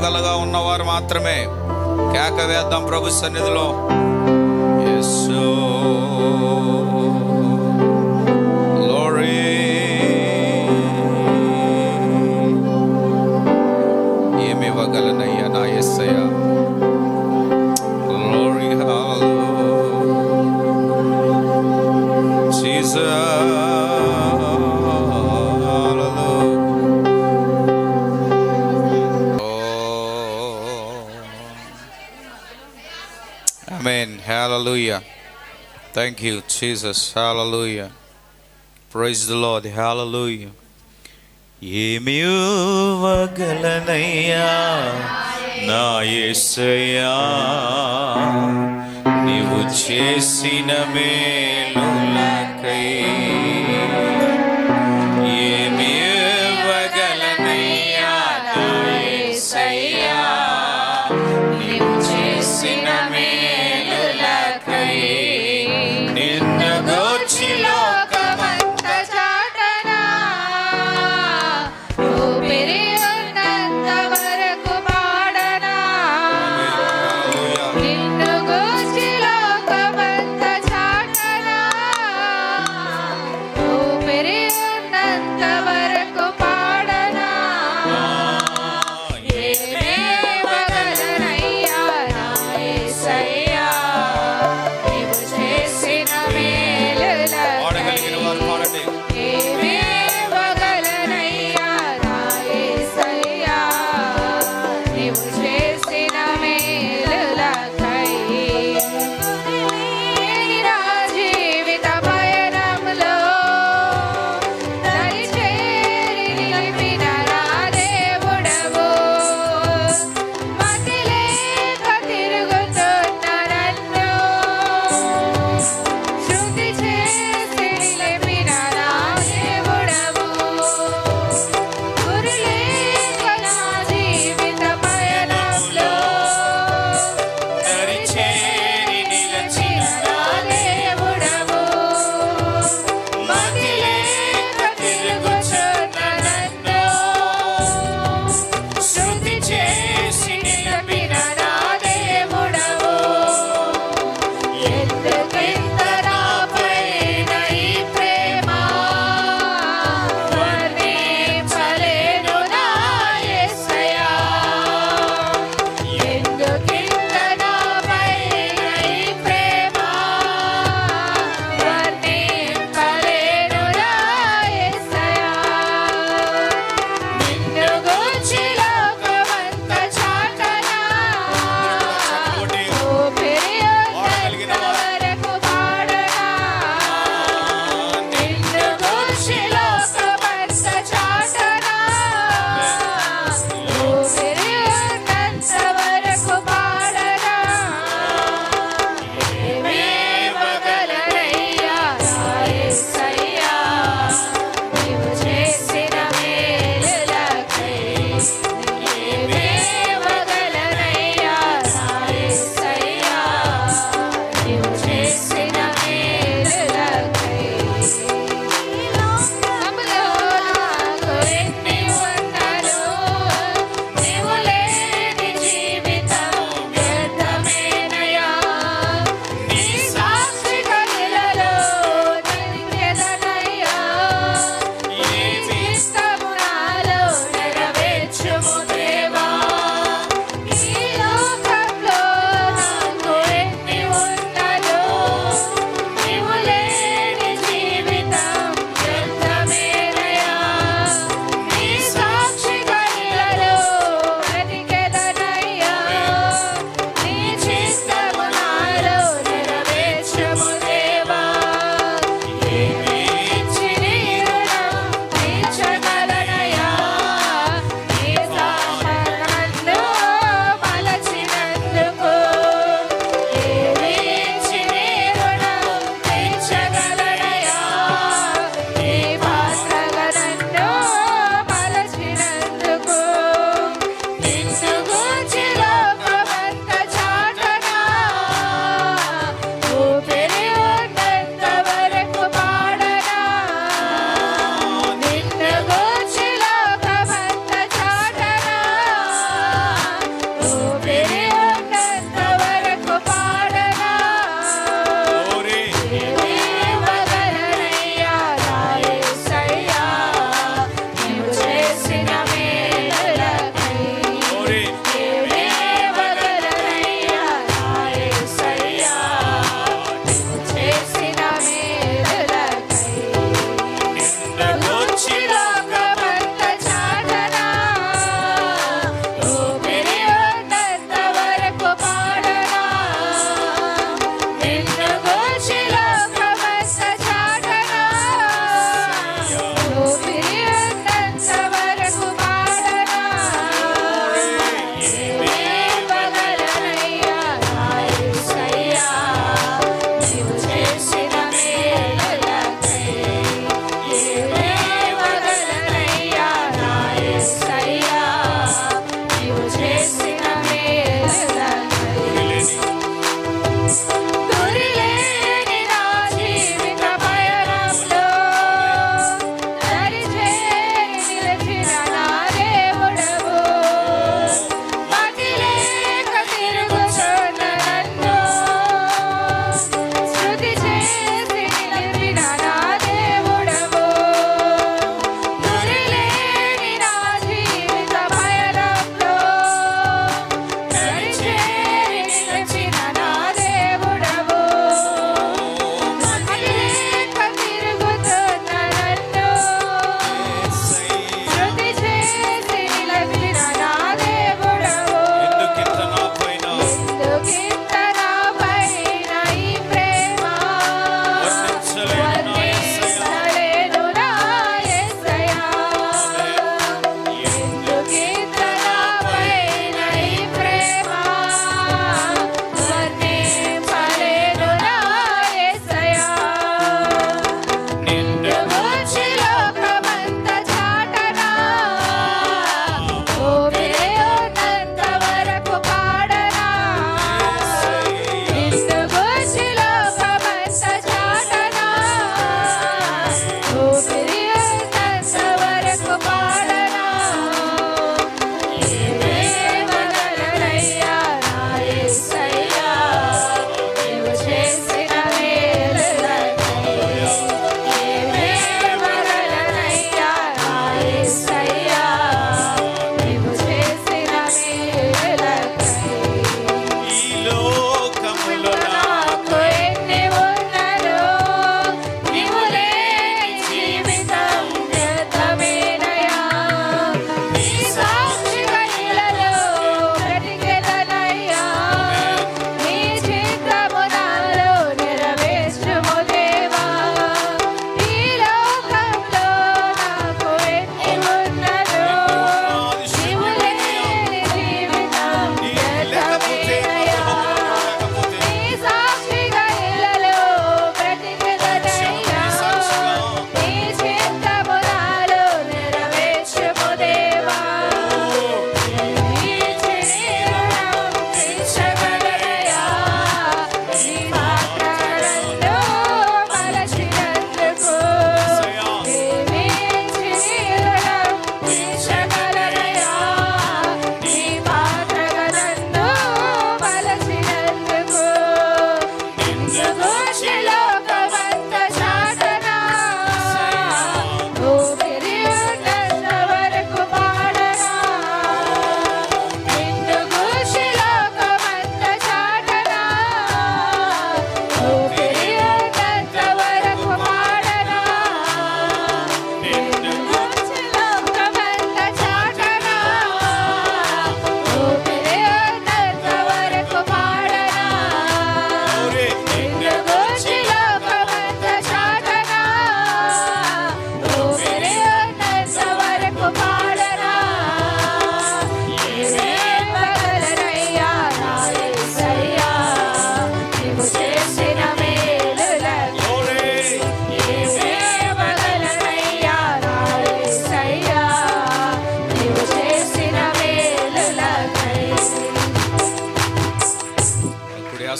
కలగా ఉన్నవారు మాత్రమే కేక వేద్దాం ప్రభు సన్నిధిలో యేసు Glory. ఏమి ఇవ్వగలనయ్యా నా ఎస్సయ్య Glory, hallelujah. Jesus. Hallelujah. Amen. Hallelujah. Thank you, Jesus. Hallelujah. Praise the Lord. Hallelujah. ఏమి ఇవ్వగలనయ్యా నా యేసయ్యా నీవు చేసిన మేలులకై ఏమి ఇవ్వగలనయ్యా నా యేసయ్యా నీవు చేసిన మేలులకై నిన్ను గూర్చి లోకమంత చాటనా ఊపిరి ఉన్నంత వరకు పాడనా నిన్ను గూర్చి లోకమంత చాటనా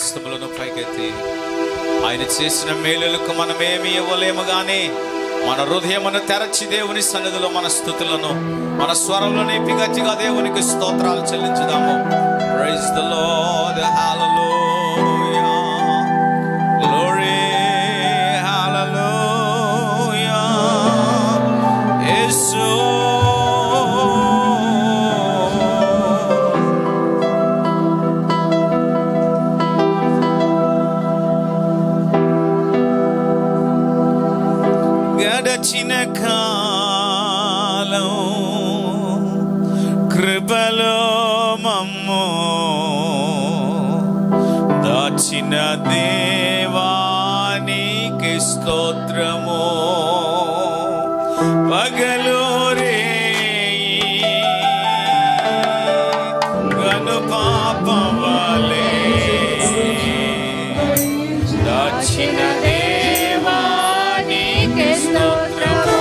హస్తములను పైకెత్తి ఆయన చేసిన మేలులకు మనమేమి ఇవ్వలేము గాని మన హృదయమును తెరచి దేవుని సన్నిధిలో మన స్థుతులను మన స్వరంలో నేపి గట్టిగా దేవునికి స్తోత్రాలు చెల్లించుదాము praise the Lord hallelujah glory hallelujah యేసు గడచిన కాలం కృపలో మమ్ము దాచిన దేవానికి స్తోత్రము పగలు గను పాపవలే దాచిన దేవానికి స్తోత్రము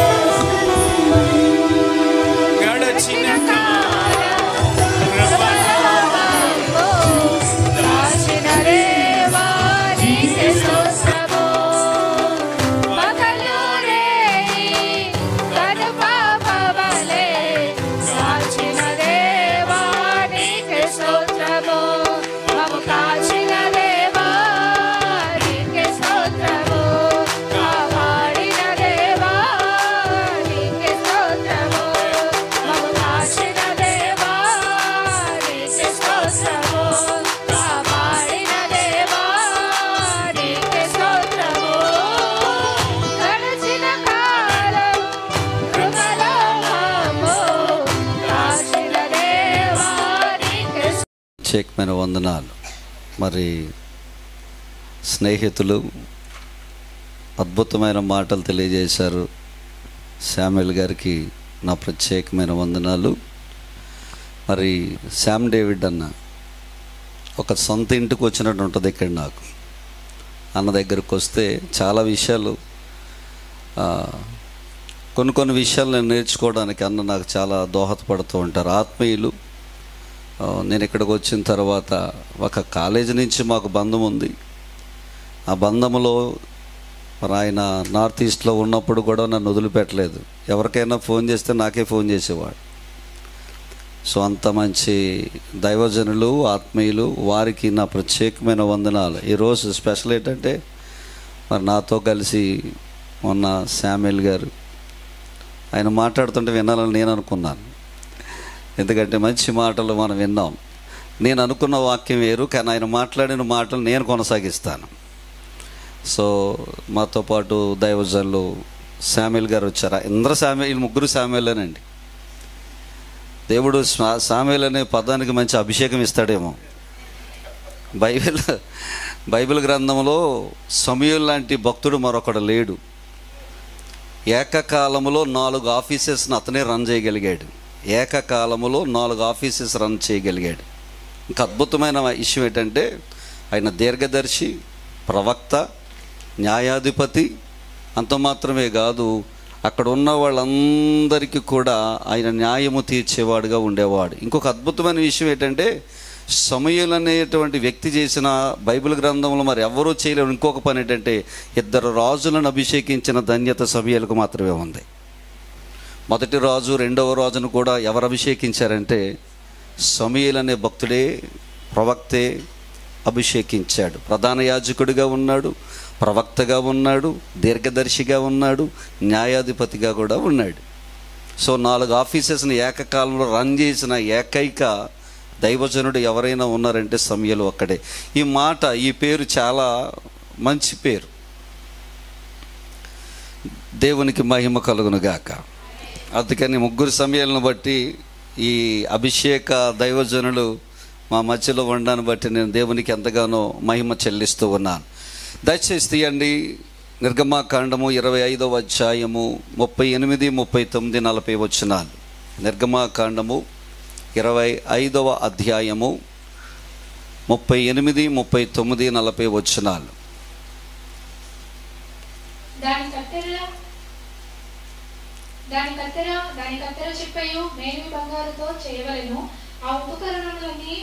గడచిన కాలం కృపలో దాచిన దేవా నీకే స్తోత్రము. పగలు రేయి కను పాపవలె దాచిన దేవా నీకే స్తోత్రము. మమ్ము కాచిన దేవా నీకే స్తోత్రము. కాపాడిన దేవా నీకే స్తోత్రము. మమ్ము కాచిన దేవా నీకే స్తోత్రము. కాపాడిన దేవా నీకే స్తోత్రము. గడచిన కాలం కృపలో మమ్ము కాచిన దేవా నీకే ప్రత్యేకమైన వందనాలు మరి స్నేహితులు అద్భుతమైన మాటలు తెలియజేశారు శామ్యుల్ గారికి నా ప్రత్యేకమైన వందనాలు మరి శామ్ డేవిడ్ అన్న ఒక సొంత ఇంటికి వచ్చినట్టు ఉంటుంది ఇక్కడ నాకు అన్న దగ్గరకు వస్తే చాలా విషయాలు ఆ, కొన్ని కొన్ని విషయాలు నేను నేర్చుకోవడానికి అన్న నాకు చాలా దోహదపడుతూ ఉంటారు ఆత్మీయులు ఆ, నేను ఇక్కడికి వచ్చిన తర్వాత ఒక కాలేజీ నుంచి మాకు బంధం ఉంది ఆ బంధములో మరి ఆయన నార్త్ ఈస్ట్లో ఉన్నప్పుడు కూడా నన్ను వదిలిపెట్టలేదు ఎవరికైనా ఫోన్ చేస్తే నాకే ఫోన్ చేసేవాడు సో అంత మంచి దైవజనులు ఆత్మీయులు వారికి నా ప్రత్యేకమైన వందనాలు ఈరోజు స్పెషల్ ఏంటంటే మరి నాతో కలిసి మొన్న శామ్యుల్ గారు ఆయన మాట్లాడుతుంటే వినాలని నేను అనుకున్నాను ఎందుకంటే మంచి మాటలు మనం విన్నాం నేను అనుకున్న వాక్యం వేరు కానీ ఆయన మాట్లాడిన మాటలు నేను కొనసాగిస్తాను సో మాతో పాటు దైవజనులు శామ్యుల్ గారు వచ్చారు ఇంద్ర శామ్యుల్ ముగ్గురు శామ్యులేనండి దేవుడు స్వా- శామ్యుల్ అనే పదానికి మంచి అభిషేకం ఇస్తాడేమో బైబిల్ బైబిల్ గ్రంథంలో సమయుల్ లాంటి భక్తుడు మరొకడు లేడు ఏకకాలములో నాలుగు ఆఫీసెస్ని అతనే రన్ చేయగలిగాడు ఏకకాలములో నాలుగు ఆఫీసెస్ రన్ చేయగలిగాడు ఇంకా అద్భుతమైన విషయం ఏంటంటే ఆయన దీర్ఘదర్శి ప్రవక్త న్యాయాధిపతి అంత మాత్రమే కాదు అక్కడ ఉన్న వాళ్ళందరికీ కూడా ఆయన న్యాయము తీర్చేవాడుగా ఉండేవాడు ఇంకొక అద్భుతమైన విషయం ఏంటంటే సమయులు అనేటువంటి వ్యక్తి చేసిన బైబిల్ గ్రంథంలో మరి ఎవరూ చేయలేరు ఇంకొక పని ఏంటంటే ఇద్దరు రాజులను అభిషేకించిన ధన్యత సమయాలకు మాత్రమే ఉంది మొదటి రాజు రెండవ రాజును కూడా ఎవరు అభిషేకించారంటే సమీల్ అనే భక్తుడే ప్రవక్తే అభిషేకించాడు ప్రధాన యాజకుడిగా ఉన్నాడు ప్రవక్తగా ఉన్నాడు దీర్ఘదర్శిగా ఉన్నాడు న్యాయాధిపతిగా కూడా ఉన్నాడు సో నాలుగు ఆఫీసెస్ని ఏకకాలంలో రన్ చేసిన ఏకైక దైవజనుడు ఎవరైనా ఉన్నారంటే సమయలు ఒక్కడే ఈ మాట ఈ పేరు చాలా మంచి పేరు దేవునికి మహిమ కలుగును గాక అందుకని ముగ్గురు సమయాలను బట్టి ఈ అభిషేక దైవజనులు మా మధ్యలో ఉండడాన్ని బట్టి నేను దేవునికి ఎంతగానో మహిమ చెల్లిస్తూ ఉన్నాను దయచేసి తీయండి నిర్గమాకాండము ఇరవై ఐదవ అధ్యాయము ముప్పై ఎనిమిది ముప్పై తొమ్మిది నలభై వచ్చినాలు నిర్గమాకాండము ఇరవై ఐదవ అధ్యాయము ముప్పై ఎనిమిది ముప్పై తొమ్మిది నలభై వచ్చినాలు దాని కత్తెర దాని కత్తెర దాని కత్తెర చిప్పయు మేలిమి బంగారుతో చేయవలెను ఆ ఉపకరణములన్నీ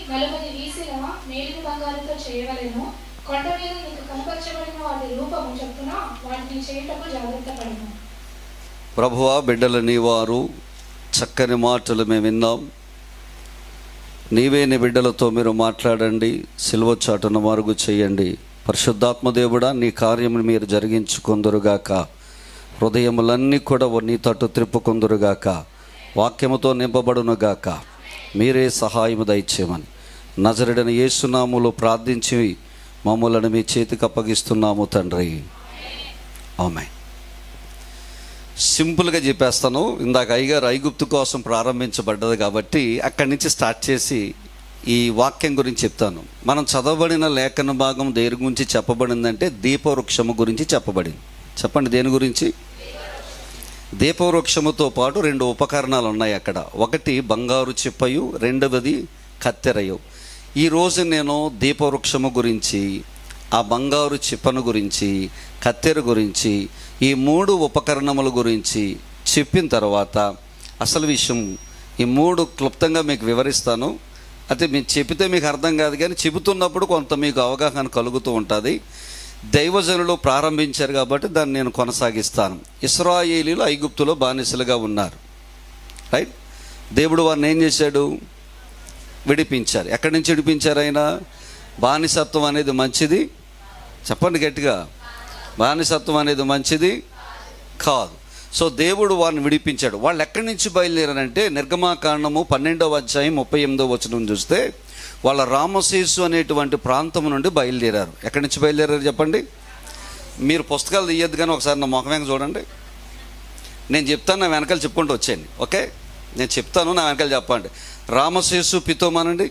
నలుగురి వీసిన మేలిమి బంగారుతో చేయవలెను కొండ మీద నీకు కనపరచబడిన వాటి రూపము చొప్పున వాటిని చేయుటకు జాగ్రత్త పడను ప్రభువా బిడ్డలని వారు చక్కని మాటలు మేము విన్నాం నీవే నీ బిడ్డలతో మీరు మాట్లాడండి సిల్వ చాటును మరుగు చేయండి పరిశుద్ధాత్మ దేవుడా నీ కార్యమును మీరు జరిగించుకుందరుగాక హృదయములన్నీ కూడా నీ తట్టు త్రిప్పుకుందరుగాక వాక్యముతో నింపబడునుగాక మీరే సహాయము దయచేయమని నజరడని యేసునాములు ప్రార్థించి మమ్మలను మీ చేతికి అప్పగిస్తున్నాము తండ్రి ఆమె సింపుల్గా చెప్పేస్తాను ఇందాక అయ్యగారు ఐగుప్తు కోసం ప్రారంభించబడ్డది కాబట్టి అక్కడి నుంచి స్టార్ట్ చేసి ఈ వాక్యం గురించి చెప్తాను మనం చదవబడిన లేఖన భాగం దేని గురించి చెప్పబడిందంటే దీపవృక్షము గురించి చెప్పబడింది చెప్పండి దేని గురించి దీపవృక్షముతో పాటు రెండు ఉపకరణాలు ఉన్నాయి అక్కడ ఒకటి బంగారు చిప్పయు రెండవది కత్తెరయు ఈరోజు నేను దీపవృక్షము గురించి ఆ బంగారు చిప్పను గురించి కత్తెర గురించి ఈ మూడు ఉపకరణముల గురించి చెప్పిన తర్వాత అసలు విషయం ఈ మూడు క్లుప్తంగా మీకు వివరిస్తాను అయితే మీరు చెప్పితే మీకు అర్థం కాదు కానీ చెబుతున్నప్పుడు కొంత మీకు అవగాహన కలుగుతూ ఉంటుంది దైవజనులు ప్రారంభించారు కాబట్టి దాన్ని నేను కొనసాగిస్తాను ఇస్రాయేలీలు ఐగుప్తులో బానిసలుగా ఉన్నారు రైట్ దేవుడు వారిని ఏం చేశాడు విడిపించారు ఎక్కడి నుంచి విడిపించారు ఆయన బానిసత్వం అనేది మంచిది చెప్పండి గట్టిగా బానిసత్వం అనేది మంచిది కాదు సో దేవుడు వారిని విడిపించాడు వాళ్ళు ఎక్కడి నుంచి బయలుదేరారంటే నిర్గమాకాండము పన్నెండవ అధ్యాయం ముప్పై ఎనిమిదవ వచనం చూస్తే వాళ్ళ రామశేషు అనేటువంటి ప్రాంతం నుండి బయలుదేరారు ఎక్కడి నుంచి బయలుదేరారు చెప్పండి మీరు పుస్తకాలు తీయద్దు కానీ ఒకసారి నా ముఖం వెనక చూడండి నేను చెప్తాను నా వెనకాల చెప్పుకుంటూ వచ్చేయండి ఓకే నేను చెప్తాను నా వెనకాల చెప్పండి రామశేషు పితోం అనండి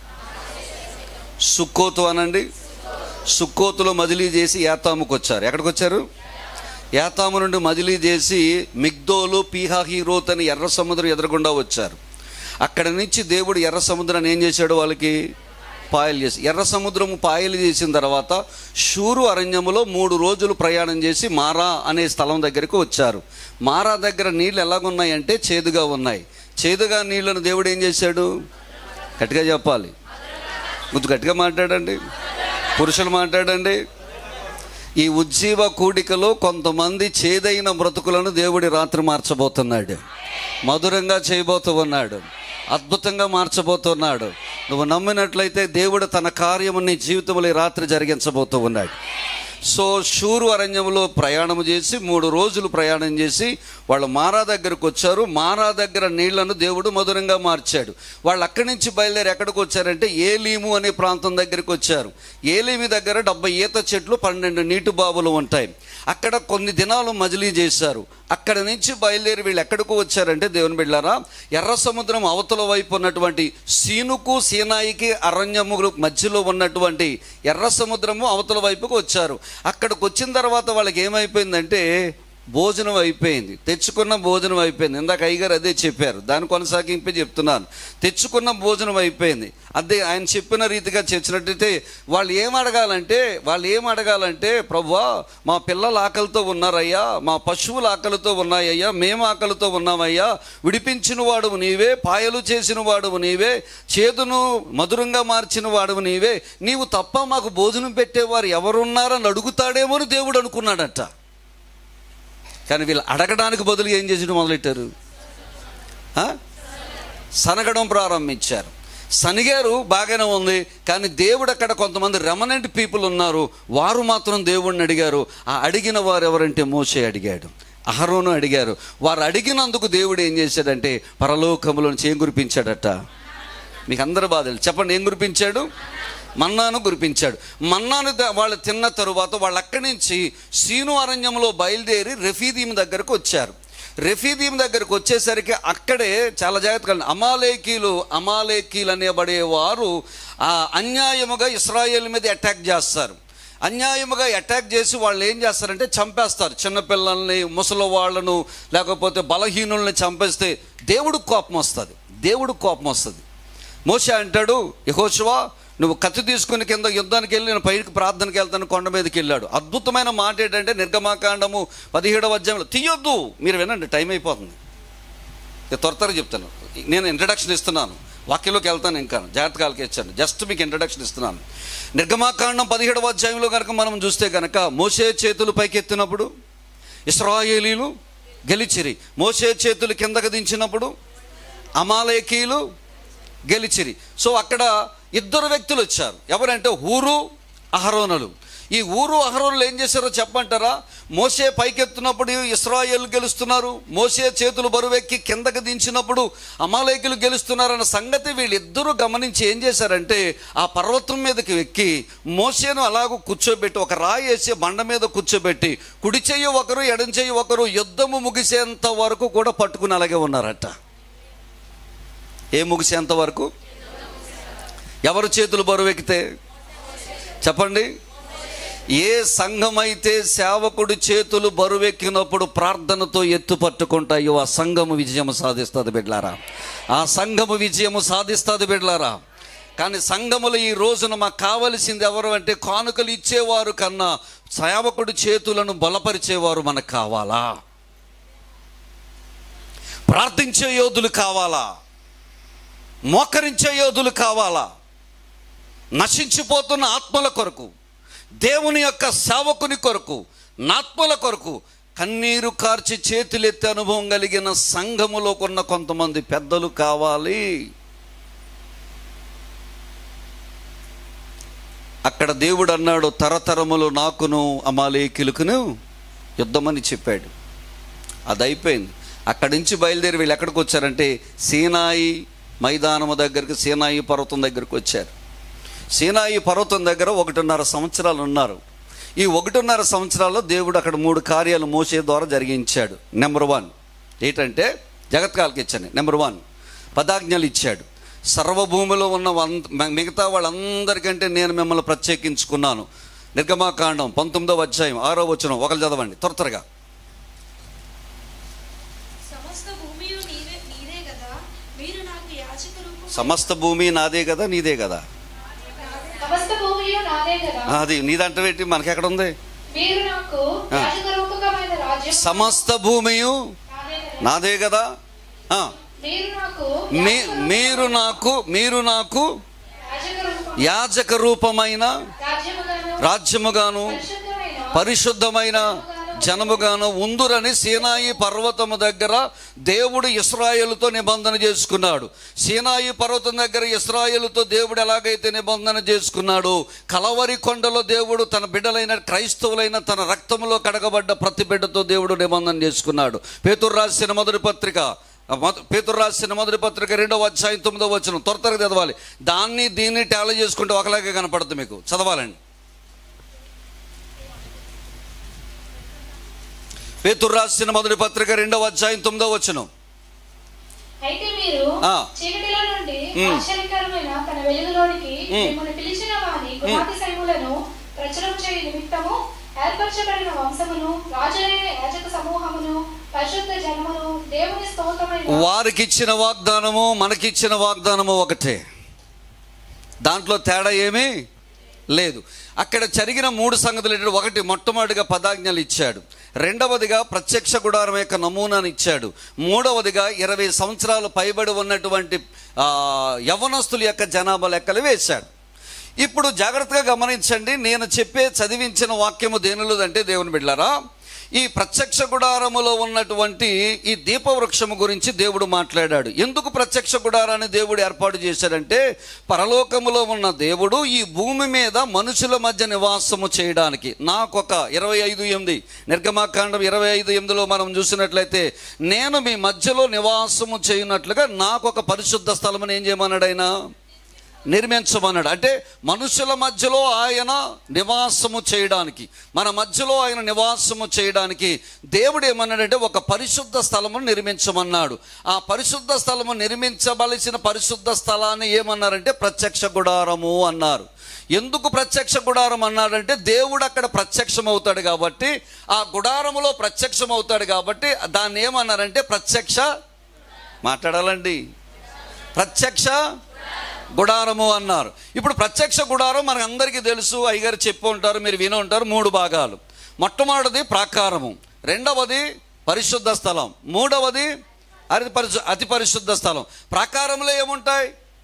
సుక్కోతు అనండి సుక్కోతులో మజిలీ చేసి యాతాముకు వచ్చారు ఎక్కడికి వచ్చారు యాతాము నుండి మజిలీ చేసి మిగ్దోలు పీహాహీరోత్ అని ఎర్ర సముద్రం ఎదురుగుండా వచ్చారు అక్కడ నుంచి దేవుడు ఎర్ర సముద్రాన్ని ఏం చేశాడు వాళ్ళకి పాయలు చేసి ఎర్ర సముద్రము పాయలు చేసిన తర్వాత షూరు అరణ్యములో మూడు రోజులు ప్రయాణం చేసి మారా అనే స్థలం దగ్గరికి వచ్చారు మారా దగ్గర నీళ్ళు ఎలాగున్నాయంటే చేదుగా ఉన్నాయి చేదుగా నీళ్లను దేవుడు ఏం చేశాడు గట్టిగా చెప్పాలి ముందు గట్టిగా మాట్లాడండి పురుషులు మాట్లాడండి ఈ ఉజ్జీవ కూడికలో కొంతమంది చేదైన బ్రతుకులను దేవుడి రాత్రి మార్చబోతున్నాడు మధురంగా చేయబోతూ ఉన్నాడు అద్భుతంగా మార్చబోతున్నాడు నువ్వు నమ్మినట్లయితే దేవుడు తన కార్యము నీ జీవితంలో ఈ రాత్రి జరిగించబోతూ ఉన్నాడు సో షూరు అరణ్యంలో ప్రయాణం చేసి మూడు రోజులు ప్రయాణం చేసి వాళ్ళు మారా దగ్గరకు వచ్చారు మారా దగ్గర నీళ్లను దేవుడు మధురంగా మార్చాడు వాళ్ళు అక్కడి నుంచి బయలుదేరి ఎక్కడికి వచ్చారంటే ఏలీము అనే ప్రాంతం దగ్గరికి వచ్చారు ఏలీమి దగ్గర డెబ్బై ఈత చెట్లు పన్నెండు నీటి బావులు ఉంటాయి అక్కడ కొన్ని దినాలు మజిలీ చేశారు అక్కడ నుంచి బయలుదేరి వీళ్ళు ఎక్కడికి వచ్చారంటే దేవుని బిళ్ళారా ఎర్ర సముద్రం అవతల వైపు ఉన్నటువంటి సీనుకు సీనాయికి అరణ్యములు మధ్యలో ఉన్నటువంటి ఎర్ర సముద్రము అవతల వైపుకు వచ్చారు అక్కడికి వచ్చిన తర్వాత వాళ్ళకి ఏమైపోయిందంటే భోజనం అయిపోయింది తెచ్చుకున్న భోజనం అయిపోయింది ఇందాక అయ్యగారు అదే చెప్పారు దాని కొనసాగింపే చెప్తున్నాను తెచ్చుకున్న భోజనం అయిపోయింది అదే ఆయన చెప్పిన రీతిగా చేసినట్టయితే వాళ్ళు ఏం అడగాలంటే వాళ్ళు ఏం అడగాలంటే ప్రభువా మా పిల్లలు ఆకలితో ఉన్నారయ్యా మా పశువులు ఆకలితో ఉన్నాయ్యా మేము ఆకలితో ఉన్నామయ్యా విడిపించిన వాడువు నీవే పాయలు చేసిన వాడువు నీవే చేదును మధురంగా మార్చిన వాడువు నీవే నీవు తప్ప మాకు భోజనం పెట్టేవారు ఎవరున్నారని అడుగుతాడేమో అని దేవుడు అనుకున్నాడట కానీ వీళ్ళు అడగడానికి బదులు ఏం చేసి మొదలెట్టారు ఆ? సనగడం ప్రారంభించారు సనిగారు బాగానే ఉంది కానీ దేవుడు అక్కడ కొంతమంది రెమనెంట్ పీపుల్ ఉన్నారు వారు మాత్రం దేవుడిని అడిగారు ఆ అడిగిన వారు ఎవరంటే మోసే అడిగాడు అహరోను అడిగారు వారు అడిగినందుకు దేవుడు ఏం చేశాడంటే పరలోకములో నుంచి ఏం కురిపించాడట మీకు అందరు బాధలు చెప్పండి ఏం కురిపించాడు మన్నాను కురిపించాడు మన్నాను ద- వాళ్ళు తిన్న తరువాత వాళ్ళు అక్కడి నుంచి సీను అరణ్యంలో బయలుదేరి రెఫీదీం దగ్గరకు వచ్చారు రెఫీదీం దగ్గరకు వచ్చేసరికి అక్కడే చాలా జాగ్రత్తగా అమాలేకీలు అమాలేకీలు అనేబడే వారు ఆ అన్యాయముగా ఇస్రాయేల్ మీద అటాక్ చేస్తారు అన్యాయముగా అటాక్ చేసి వాళ్ళు ఏం చేస్తారంటే చంపేస్తారు చిన్నపిల్లల్ని ముసలి వాళ్ళను లేకపోతే బలహీనుల్ని చంపేస్తే దేవుడికి కోపం వస్తుంది దేవుడికి కోపం వస్తుంది మోషే అంటాడు యహోశివా నువ్వు కత్తి తీసుకుని కింద యుద్ధానికి వెళ్ళి నేను పైకి ప్రార్థనకి వెళ్తాను కొండ మీదకి వెళ్ళాడు అద్భుతమైన మాట ఏంటంటే నిర్గమాకాండము పదిహేడవ అధ్యాయంలో తీయొద్దు మీరు వినండి టైం అయిపోతుంది ఇక త్వర త్వరగా చెప్తాను నేను ఇంట్రడక్షన్ ఇస్తున్నాను వాక్యంలోకి వెళ్తాను ఇంకా జాగ్రత్తగా ఇచ్చాను జస్ట్ మీకు ఇంట్రడక్షన్ ఇస్తున్నాను నిర్గమాకాండం పదిహేడవ అధ్యాయంలో కనుక మనం చూస్తే కనుక మోసే చేతులు పైకెత్తినప్పుడు ఇస్రాయేలీలు గెలిచిరి మోసే చేతులు కిందకు దించినప్పుడు అమాలేకీలు గెలిచిరి సో అక్కడ ఇద్దరు వ్యక్తులు వచ్చారు ఎవరంటే ఊరు అహరోనులు ఈ ఊరు అహరోనులు ఏం చేశారో చెప్పంటారా మోసే పైకెత్తున్నప్పుడు ఇస్రాయేల్ గెలుస్తున్నారు మోసే చేతులు బరువెక్కి కిందకి దించినప్పుడు అమాలేకులు గెలుస్తున్నారన్న సంగతి వీళ్ళిద్దరూ గమనించి ఏం చేశారంటే ఆ పర్వతం మీదకి ఎక్కి మోసేను అలాగూ కూర్చోబెట్టి ఒక రాయి వేసి బండ మీద కూర్చోబెట్టి కుడి చెయ్యి ఒకరు ఎడం చెయ్యి ఒకరు యుద్ధము ముగిసేంత వరకు కూడా పట్టుకుని అలాగే ఉన్నారట ఏ ముగిసేంత వరకు ఎవరు చేతులు బరువెక్కితే చెప్పండి ఏ సంఘమైతే సేవకుడి చేతులు బరువెక్కినప్పుడు ప్రార్థనతో ఎత్తు పట్టుకుంటాయో ఆ సంఘము విజయము సాధిస్తుంది బిడ్లారా ఆ సంఘము విజయము సాధిస్తుంది బిడ్లారా కానీ సంఘములు ఈ రోజున మాకు కావలసింది ఎవరు అంటే కానుకలు ఇచ్చేవారు కన్నా సేవకుడి చేతులను బలపరిచేవారు మనకు కావాలా ప్రార్థించే యోధులు కావాలా మోకరించే యోధులు కావాలా నశించిపోతున్న ఆత్మల కొరకు దేవుని యొక్క సేవకుని కొరకు నాత్మల కొరకు కన్నీరు కార్చి చేతులెత్తే అనుభవం కలిగిన సంఘములో కొన్న కొంతమంది పెద్దలు కావాలి అక్కడ దేవుడు అన్నాడు తరతరములు నాకును అమాలేకిలుకును యుద్ధమని చెప్పాడు అది అయిపోయింది అక్కడి నుంచి బయలుదేరి వీళ్ళు ఎక్కడికి వచ్చారంటే సీనాయి మైదానము దగ్గరికి సీనాయి పర్వతం దగ్గరికి వచ్చారు సీనాయి పర్వతం దగ్గర ఒకటిన్నర సంవత్సరాలు ఉన్నారు ఈ ఒకటిన్నర సంవత్సరాల్లో దేవుడు అక్కడ మూడు కార్యాలు మోసే ద్వారా జరిగించాడు నెంబర్ వన్ ఏంటంటే జగత్కాలకి ఇచ్చాను నెంబర్ వన్ పదాజ్ఞలు ఇచ్చాడు సర్వభూమిలో ఉన్న వం- మిగతా వాళ్ళందరికంటే నేను మిమ్మల్ని ప్రత్యేకించుకున్నాను నిర్గమాకాండం పంతొమ్మిదవ అధ్యాయం ఆరో వచనం ఒకరు చదవండి త్వర త్వరగా సమస్త భూమియు నీవే నీదే కదా మీరు నాకు యాచక రూపం సమస్త భూమి నాదే కదా నీదే కదా సమస్త భూమియు నాదే కదా ఆ, అది నీదంటే ఏంటి మనకెక్కడ ఉంది మీరు నాకు ఆ. రాజగరూపకమైన రాజ్యం సమస్త భూమియు నాదే కదా నాదే కదా ఆ, మీరు నాకు మీ మీరు నాకు మీరు నాకు రాజగరూపం యాజక రూపమైన రాజ్యముగాను రాజ్యముగాను పరిశుద్ధమైన పరిశుద్ధమైన జనముగాను ఉందురని సీనాయి పర్వతము దగ్గర దేవుడు ఇస్రాయేలుతో నిబంధన చేసుకున్నాడు సీనాయి పర్వతం దగ్గర ఇస్రాయేలుతో దేవుడు ఎలాగైతే నిబంధన చేసుకున్నాడు కలవరి కొండలో దేవుడు తన బిడ్డలైన క్రైస్తవులైన తన రక్తంలో కడగబడ్డ ప్రతి బిడ్డతో దేవుడు నిబంధన చేసుకున్నాడు పేతురు రాసిన మొదటి పత్రిక మొద- పేతురు రాసిన మొదటి పత్రిక రెండవ అధ్యాయం తొమ్మిదవ వచ్చిన త్వర త్వరగా చదవాలి దాన్ని దీన్ని టాలీ చేసుకుంటే ఒకలాగే కనపడుతుంది మీకు చదవాలండి పేతురు రాసిన మొదటి పత్రిక రెండవ అధ్యాయం తొమ్మిదవ వచనం అయితే మీరు ఆ. చీకటిలో నుండి ఉమ్. ఆశ్చర్యకరమైన తన వెలుగులోనికి ఉమ్. మిమ్మల్ని పిలిచిన వాని గుణాతిశయములను ప్రచురం చేయ నిమిత్తము ఏర్పరచబడిన వంశమును రాజులైన యాజక సమూహమును పరిశుద్ధ జనమును దేవుని స్తోత్రమైన వారికి ఇచ్చిన వాగ్దానము మనకిచ్చిన వాగ్దానము ఒకటే దాంట్లో తేడా ఏమీ లేదు అక్కడ జరిగిన మూడు సంగతులు ఏంటంటే ఒకటి మొట్టమొదటిగా పదాజ్ఞలు ఇచ్చాడు రెండవదిగా ప్రత్యక్ష గుడారం యొక్క నమూనాను ఇచ్చాడు మూడవదిగా ఇరవై సంవత్సరాలు పైబడి ఉన్నటువంటి ఆ, యవనస్తుల యొక్క జనాభా లెక్కలు వేశాడు ఇప్పుడు జాగ్రత్తగా గమనించండి నేను చెప్పే చదివించిన వాక్యము దేనిలోదంటే దేవుని బిడ్డారా ఈ ప్రత్యక్ష గుడారములో ఉన్నటువంటి ఈ దీపవృక్షము గురించి దేవుడు మాట్లాడాడు ఎందుకు ప్రత్యక్ష గుడారాన్ని దేవుడు ఏర్పాటు చేశాడంటే పరలోకములో ఉన్న దేవుడు ఈ భూమి మీద మనుషుల మధ్య నివాసము చేయడానికి నాకొక ఇరవై ఐదు ఎనిమిది నిర్గమాకాండం ఇరవై ఐదు ఎనిమిదిలో మనం చూసినట్లయితే నేను మీ మధ్యలో నివాసము చేయనట్లుగా నాకు ఒక పరిశుద్ధ స్థలమును ఏం చేయమన్నాడు ఆయన నిర్మించమన్నాడు అంటే మనుషుల మధ్యలో ఆయన నివాసము చేయడానికి మన మధ్యలో ఆయన నివాసము చేయడానికి దేవుడు ఏమన్నాడంటే ఒక పరిశుద్ధ స్థలము నిర్మించమన్నాడు ఆ పరిశుద్ధ స్థలము నిర్మించవలసిన పరిశుద్ధ స్థలాన్ని ఏమన్నారంటే ప్రత్యక్ష గుడారము అన్నారు ఎందుకు ప్రత్యక్ష గుడారం అన్నాడంటే దేవుడు అక్కడ ప్రత్యక్షం అవుతాడు కాబట్టి ఆ గుడారములో ప్రత్యక్షం అవుతాడు కాబట్టి దాన్ని ఏమన్నారంటే ప్రత్యక్ష మాట్లాడాలండి ప్రత్యక్ష గుడారము అన్నారు ఇప్పుడు ప్రత్యక్ష గుడారం మనకు అందరికీ తెలుసు అయ్యగారు చెప్పి ఉంటారు మీరు విని ఉంటారు మూడు భాగాలు మొట్టమొదటిది ప్రాకారము రెండవది పరిశుద్ధ స్థలం మూడవది అతి పరిశు అతి పరిశుద్ధ స్థలం ప్రాకారంలో ఏముంటాయి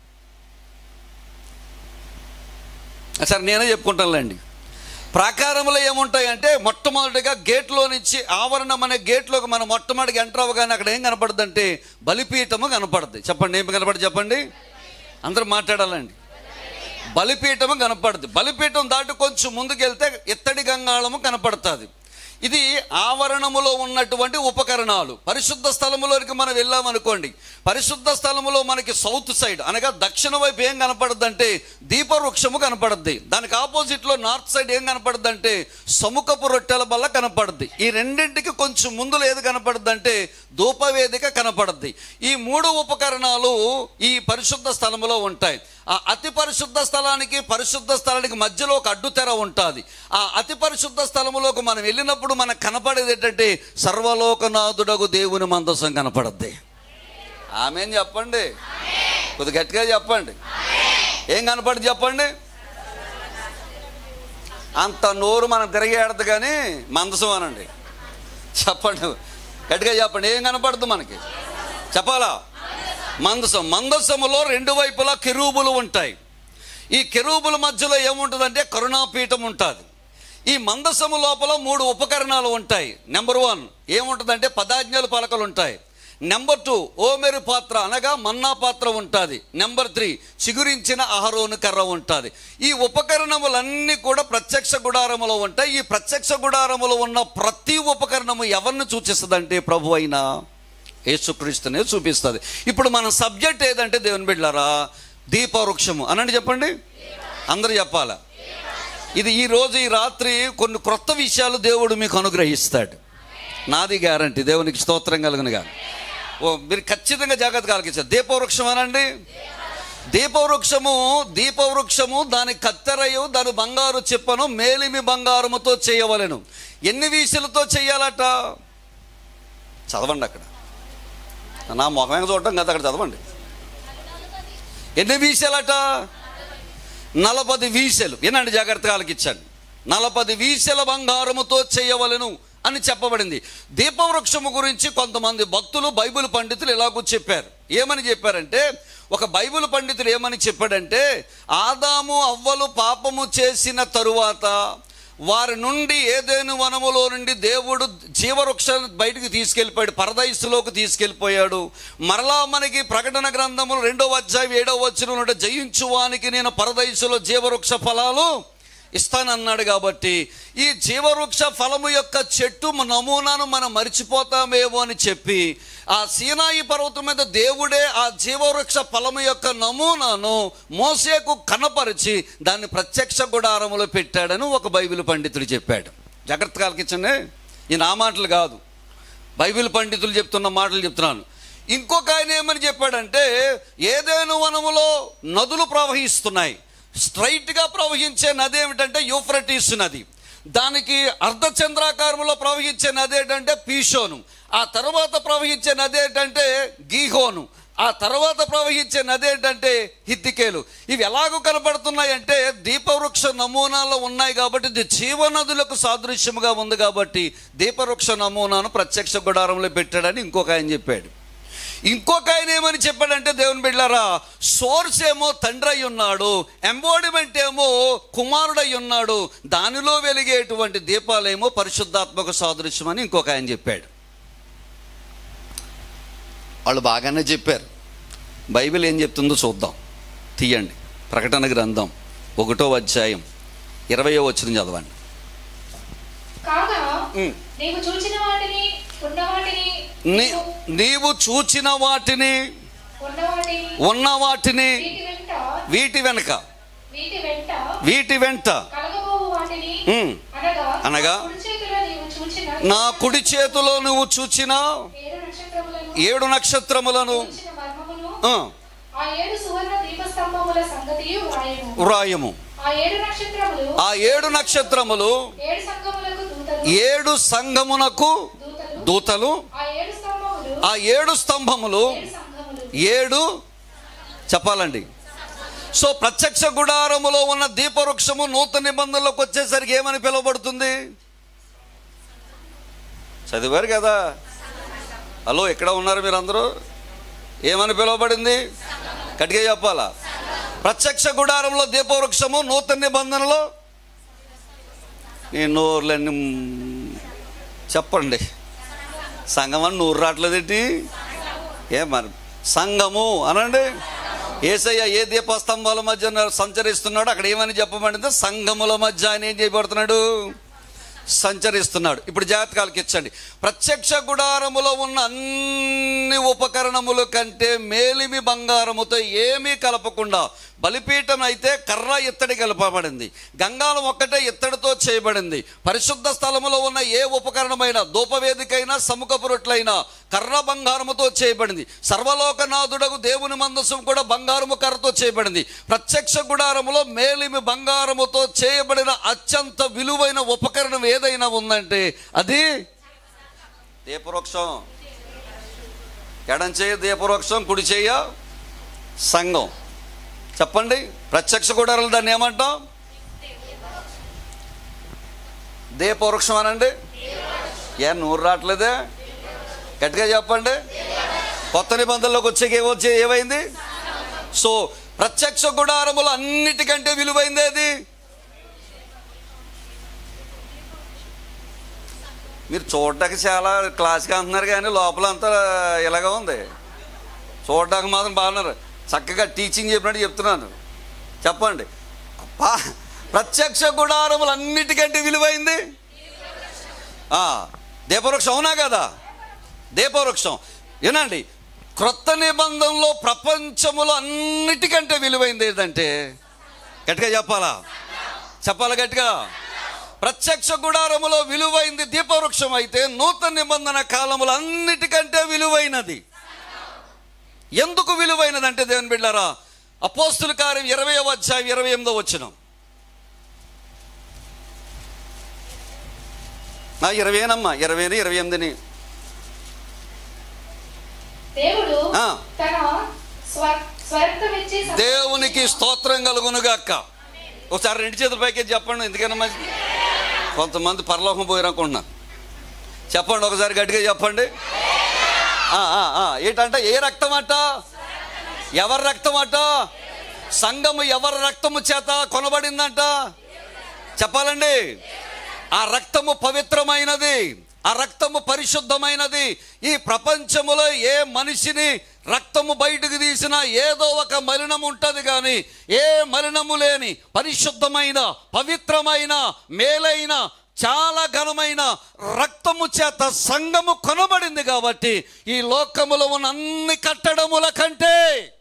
సరే నేనే చెప్పుకుంటానులేండి ప్రాకారంలో ఏముంటాయి అంటే మొట్టమొదటిగా గేట్లో నుంచి ఆవరణం అనే గేట్లోకి మనం మొట్టమొదటిగా ఎంటర్ అవ్వగానే అక్కడ ఏం కనపడుద్ది అంటే బలిపీఠము కనపడుద్ది చెప్పండి ఏం కనపడుతుంది చెప్పండి అందరూ మాట్లాడాలండి బలిపీఠము కనపడుద్ది బలిపీఠం దాటి కొంచెం ముందుకెళ్తే ఇత్తడి గంగాళము కనపడుతుంది ఇది ఆవరణములో ఉన్నటువంటి ఉపకరణాలు పరిశుద్ధ స్థలములోనికి మనం వెళ్ళామనుకోండి పరిశుద్ధ స్థలములో మనకి సౌత్ సైడ్ అనగా దక్షిణ వైపు ఏం కనపడుద్ది అంటే దీపవృక్షము కనపడుద్ది దానికి ఆపోజిట్లో నార్త్ సైడ్ ఏం కనపడుద్ది అంటే సముఖపు రొట్టెల బల్ల కనపడుద్ది ఈ రెండింటికి కొంచెం ముందులో ఏది కనపడుద్ది అంటే ధూపవేదిక కనపడుద్ది ఈ మూడు ఉపకరణాలు ఈ పరిశుద్ధ స్థలములో ఉంటాయి ఆ అతి పరిశుద్ధ స్థలానికి పరిశుద్ధ స్థలానికి మధ్యలో ఒక అడ్డుతెర ఉంటుంది ఆ అతి పరిశుద్ధ స్థలములోకి మనం వెళ్ళినప్పుడు మనకు కనపడేది ఏంటంటే సర్వలోకనాథుడగు దేవుని మందసం కనపడద్ది ఆమెన్ చెప్పండి కొద్ది గట్టిగా చెప్పండి ఏం కనపడదు చెప్పండి అంత నోరు మనం తిరిగేడదు కానీ మందసం అనండి చెప్పండి గట్టిగా చెప్పండి ఏం కనపడదు మనకి చెప్పాలా మందసం మందసములో రెండు వైపులా కెరూబులు ఉంటాయి ఈ కెరూబుల మధ్యలో ఏముంటుందంటే కరుణాపీఠం ఉంటుంది ఈ మందసము లోపల మూడు ఉపకరణాలు ఉంటాయి నెంబర్ వన్ ఏముంటుందంటే పదాజ్ఞాల పలకలు ఉంటాయి నెంబర్ టూ ఓమెరు పాత్ర అనగా మన్నా పాత్ర ఉంటుంది నెంబర్ త్రీ చిగురించిన అహరోను కర్ర ఉంటుంది ఈ ఉపకరణములన్నీ కూడా ప్రత్యక్ష గుడారములో ఉంటాయి ఈ ప్రత్యక్ష గుడారములో ఉన్న ప్రతి ఉపకరణము ఎవరిని సూచిస్తుందంటే ప్రభు అయినా యేసుక్రీస్తునే చూపిస్తుంది ఇప్పుడు మన సబ్జెక్ట్ ఏదంటే దేవుని బిడ్డారా దీపవృక్షము అనండి చెప్పండి అందరూ చెప్పాలా ఇది ఈ రోజు ఈ రాత్రి కొన్ని క్రొత్త విషయాలు దేవుడు మీకు అనుగ్రహిస్తాడు నాది గ్యారంటీ దేవునికి స్తోత్రం కలుగునుగా ఓ మీరు ఖచ్చితంగా జాగ్రత్త కలిగించారు దీపవృక్షం అనండి దీపవృక్షము దీపవృక్షము దాని కత్తెరయు దాని బంగారు చెప్పను మేలిమి బంగారముతో చేయవలెను ఎన్ని వీసులతో చేయాలట చదవండి అక్కడ నా మొహమే చూడటం కదా అక్కడ చదవండి ఎన్ని వీసెలట నలపది వీసెలు వినండి జాగ్రత్తగా ఆలకించండి నలపది వీసెల బంగారముతో చేయవలెను అని చెప్పబడింది దీపవృక్షము గురించి కొంతమంది భక్తులు బైబిల్ పండితులు ఇలాగూ చెప్పారు ఏమని చెప్పారంటే ఒక బైబిల్ పండితుడు ఏమని చెప్పాడంటే ఆదాము అవ్వలు పాపము చేసిన తరువాత వారి నుండి ఏదేను వనములో నుండి దేవుడు జీవవృక్షాన్ని బయటికి తీసుకెళ్ళిపోయాడు పరదయస్సులోకి తీసుకెళ్ళిపోయాడు మరలా మనకి ప్రకటన గ్రంథములు రెండవ అధ్యాయం ఏడవ వచ్చిన నుండి జయించువానికి నేను పరదయస్సులో జీవవృక్ష ఫలాలు ఇస్తానన్నాడు కాబట్టి ఈ జీవవృక్ష ఫలము యొక్క చెట్టు నమూనాను మనం మర్చిపోతామేమో అని చెప్పి ఆ సీనాయి పర్వతం మీద దేవుడే ఆ జీవవృక్ష ఫలము యొక్క నమూనాను మోసేకు కనపరిచి దాన్ని ప్రత్యక్ష గుడారములో పెట్టాడని ఒక బైబిల్ పండితుడు చెప్పాడు జాగ్రత్తగా ఆలకించండి ఈ నా మాటలు కాదు బైబిల్ పండితులు చెప్తున్న మాటలు చెప్తున్నాను ఇంకొక ఆయన ఏమని చెప్పాడంటే ఏదేను వనములో నదులు ప్రవహిస్తున్నాయి స్ట్రైట్గా ప్రవహించే నది ఏమిటంటే యూఫ్రటీస్ నది దానికి అర్ధచంద్రాకారంలో ప్రవహించే నది ఏంటంటే పీషోను ఆ తర్వాత ప్రవహించే నది ఏంటంటే గీహోను ఆ తర్వాత ప్రవహించే నది ఏంటంటే హిద్దికేలు ఇవి ఎలాగో కనపడుతున్నాయంటే దీపవృక్ష నమూనాలో ఉన్నాయి కాబట్టి ఇది జీవనదులకు సాదృశ్యముగా ఉంది కాబట్టి దీపవృక్ష నమూనాను ప్రత్యక్ష గుడారంలో పెట్టాడని ఇంకొక ఆయన చెప్పాడు ఇంకొక ఆయన ఏమని చెప్పాడంటే దేవుని బిడ్డారా సోర్స్ ఏమో తండ్రి అయి ఉన్నాడు ఎంబోడిమెంట్ ఏమో కుమారుడై ఉన్నాడు దానిలో వెలిగేటువంటి దీపాలేమో పరిశుద్ధాత్మక సాదృశ్యం అని ఇంకొక ఆయన చెప్పాడు వాళ్ళు బాగానే చెప్పారు బైబిల్ ఏం చెప్తుందో చూద్దాం తీయండి ప్రకటన గ్రంథం ఒకటో అధ్యాయం ఇరవయో వచ్చిన చదవండి కాగా ఉమ్. నీవు చూచిన వాటిని ఉన్న వాటిని నీ నీవు చూచిన వాటిని ఉన్న వాటిని ఉన్న వాటిని వీటి వెంట వీటి వెనక వీటి వెంట వీటి వెంట కలగబోవు వాటిని ఉమ్. అనగా అనగా నా కుడి చేతిలో నీవు చూచిన నా కుడి చేతిలో నువ్వు చూచిన ఏడు నక్షత్రములను ఏడు నక్షత్రములను చూచిన మర్మమును ఆ, ఆ ఏడు సువర్ణ దీపస్తంభముల సంగతియు వ్రాయము వ్రాయము ఆ ఏడు నక్షత్రములు ఆ ఏడు నక్షత్రములు ఏడు సంఘములకు దూతలు ఏడు సంఘమునకు దూతలు దూతలు ఆ ఏడు స్తంభములు ఆ ఏడు స్తంభములు ఏడు సంఘములు ఏడు చెప్పాలండి సో ప్రత్యక్ష గుడారములో ఉన్న దీపవృక్షము నూతన నిబంధనలోకి వచ్చేసరికి ఏమని పిలువబడుతుంది చదివారు కదా హలో ఎక్కడ ఉన్నారు మీరు అందరూ ఏమని పిలువబడింది గట్టిగా చెప్పాలా ప్రత్యక్ష గుడారంలో దీపవృక్షము నూతన నిబంధనలో ఈ నోర్లన్నీ మ్, చెప్పండి సంఘం అని నూరు రావట్లేదేంటి ఏ మరి సంఘము అనండి ఏసయ్య ఏ దీపస్తంభాల మధ్య సంచరిస్తున్నాడు అక్కడ ఏమని చెప్పబడింది సంఘముల మధ్య ఆయన ఏం చేయబడుతున్నాడు సంచరిస్తున్నాడు ఇప్పుడు జాతకాలకి ఇచ్చండి ప్రత్యక్ష గుడారములో ఉన్న అన్ని ఉపకరణముల కంటే మేలిమి బంగారముతో ఏమీ కలపకుండా బలిపీఠం అయితే కర్ర ఇత్తడి కలపబడింది గంగాలం ఒక్కటే ఇత్తడితో చేయబడింది పరిశుద్ధ స్థలములో ఉన్న ఏ ఉపకరణమైన ధూపవేదికైనా సముఖపు రొట్లైనా కర్ర బంగారముతో చేయబడింది సర్వలోకనాథుడకు దేవుని మందసం కూడా బంగారము కర్రతో చేయబడింది ప్రత్యక్ష గుడారములో మేలిమి బంగారముతో చేయబడిన అత్యంత విలువైన ఉపకరణం ఏదైనా ఉందంటే అది దీపవృక్షం ఎడం చేయ దీపవృక్షం కుడి చేయ సంఘం చెప్పండి ప్రత్యక్ష గుడారాలు దాన్ని ఏమంటాం దీపవృక్షం అనండి ఏ నూరు రావట్లేదే గట్టిగా చెప్పండి కొత్త నిబంధనలోకి వచ్చే ఏమొచ్చే ఏమైంది సో ప్రత్యక్ష గుడారములు అన్నిటికంటే విలువైంది అది మీరు చూడడానికి చాలా క్లాస్గా అంటున్నారు కానీ లోపల అంతా ఇలాగ ఉంది చూడడానికి మాత్రం బాగున్నారు చక్కగా టీచింగ్ చెప్పినట్టు చెప్తున్నాను చెప్పండి అబ్బా, ప్రత్యక్ష గుడారములు అన్నిటికంటే విలువైంది ఆ, దీపవృక్షం అవునా కదా దీపవృక్షం ఏనండి క్రొత్త నిబంధనలో ప్రపంచములో అన్నిటికంటే విలువైంది ఏంటంటే గట్టిగా చెప్పాలా చెప్పాలా గట్టిగా ప్రత్యక్ష గుడారములో విలువైంది దీపవృక్షం అయితే నూతన నిబంధన కాలములు అన్నిటికంటే విలువైనది ఎందుకు విలువైనది అంటే దేవుని బిడ్డారా అపోస్తుల కార్యం ఇరవై అధ్యాయం ఇరవై ఎనిమిదో వచ్చిన ఇరవేనమ్మా ఇరవైని ఇరవై ఎనిమిదిని దేవుడు ఆ. తన స్వ- స్వరక్తమిచ్చి స- దేవునికి స్తోత్రం కలుగునుగాక ఒకసారి రెండు చేతుల పైకి చెప్పండి ఎందుకన్నా మంచిది కొంతమంది పరలోకం పోయారు అనుకుంటున్నారు చెప్పండి ఒకసారి గట్టిగా చెప్పండి ఆ, ఆ, ఆ, ఏంటంట ఏ రక్తం అట ఎవరి రక్తం అట సంఘము ఎవరి రక్తము చేత కొనబడిందంట చెప్పాలండి ఆ రక్తము పవిత్రమైనది ఆ రక్తము పరిశుద్ధమైనది ఈ ప్రపంచములో ఏ మనిషిని రక్తము బయటకు తీసినా ఏదో ఒక మలినం ఉంటుంది కానీ ఏ మలినము లేని పరిశుద్ధమైన పవిత్రమైన మేలైన చాలా ఘనమైన రక్తము చేత సంఘము కొనబడింది కాబట్టి ఈ లోకములో ఉన్న అన్ని కట్టడముల కంటే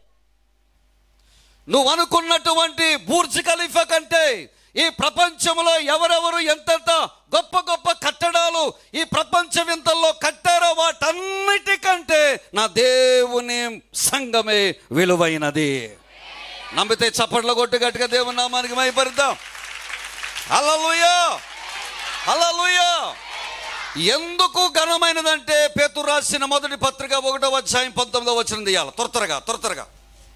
నువ్వు అనుకున్నటువంటి బూర్జ్ ఖలీఫా కంటే ఈ ప్రపంచంలో ఎవరెవరు ఎంతెంత గొప్ప గొప్ప కట్టడాలు ఈ ప్రపంచ వింతల్లో కట్టారో వాటన్నిటికంటే నా దేవుని సంఘమే విలువైనది నమ్మితే చప్పట్లు కొట్టు గట్టిగా దేవుని నామానికి మైపరిద్దాం హల్లెలూయా హల్లెలూయా ఎందుకు ఘనమైనదంటే పేతురు రాసిన మొదటి పత్రిక ఒకటో అధ్యాయం పంతొమ్మిదో వచ్చిన తీయాలి త్వర త్వరగా త్వర త్వరగా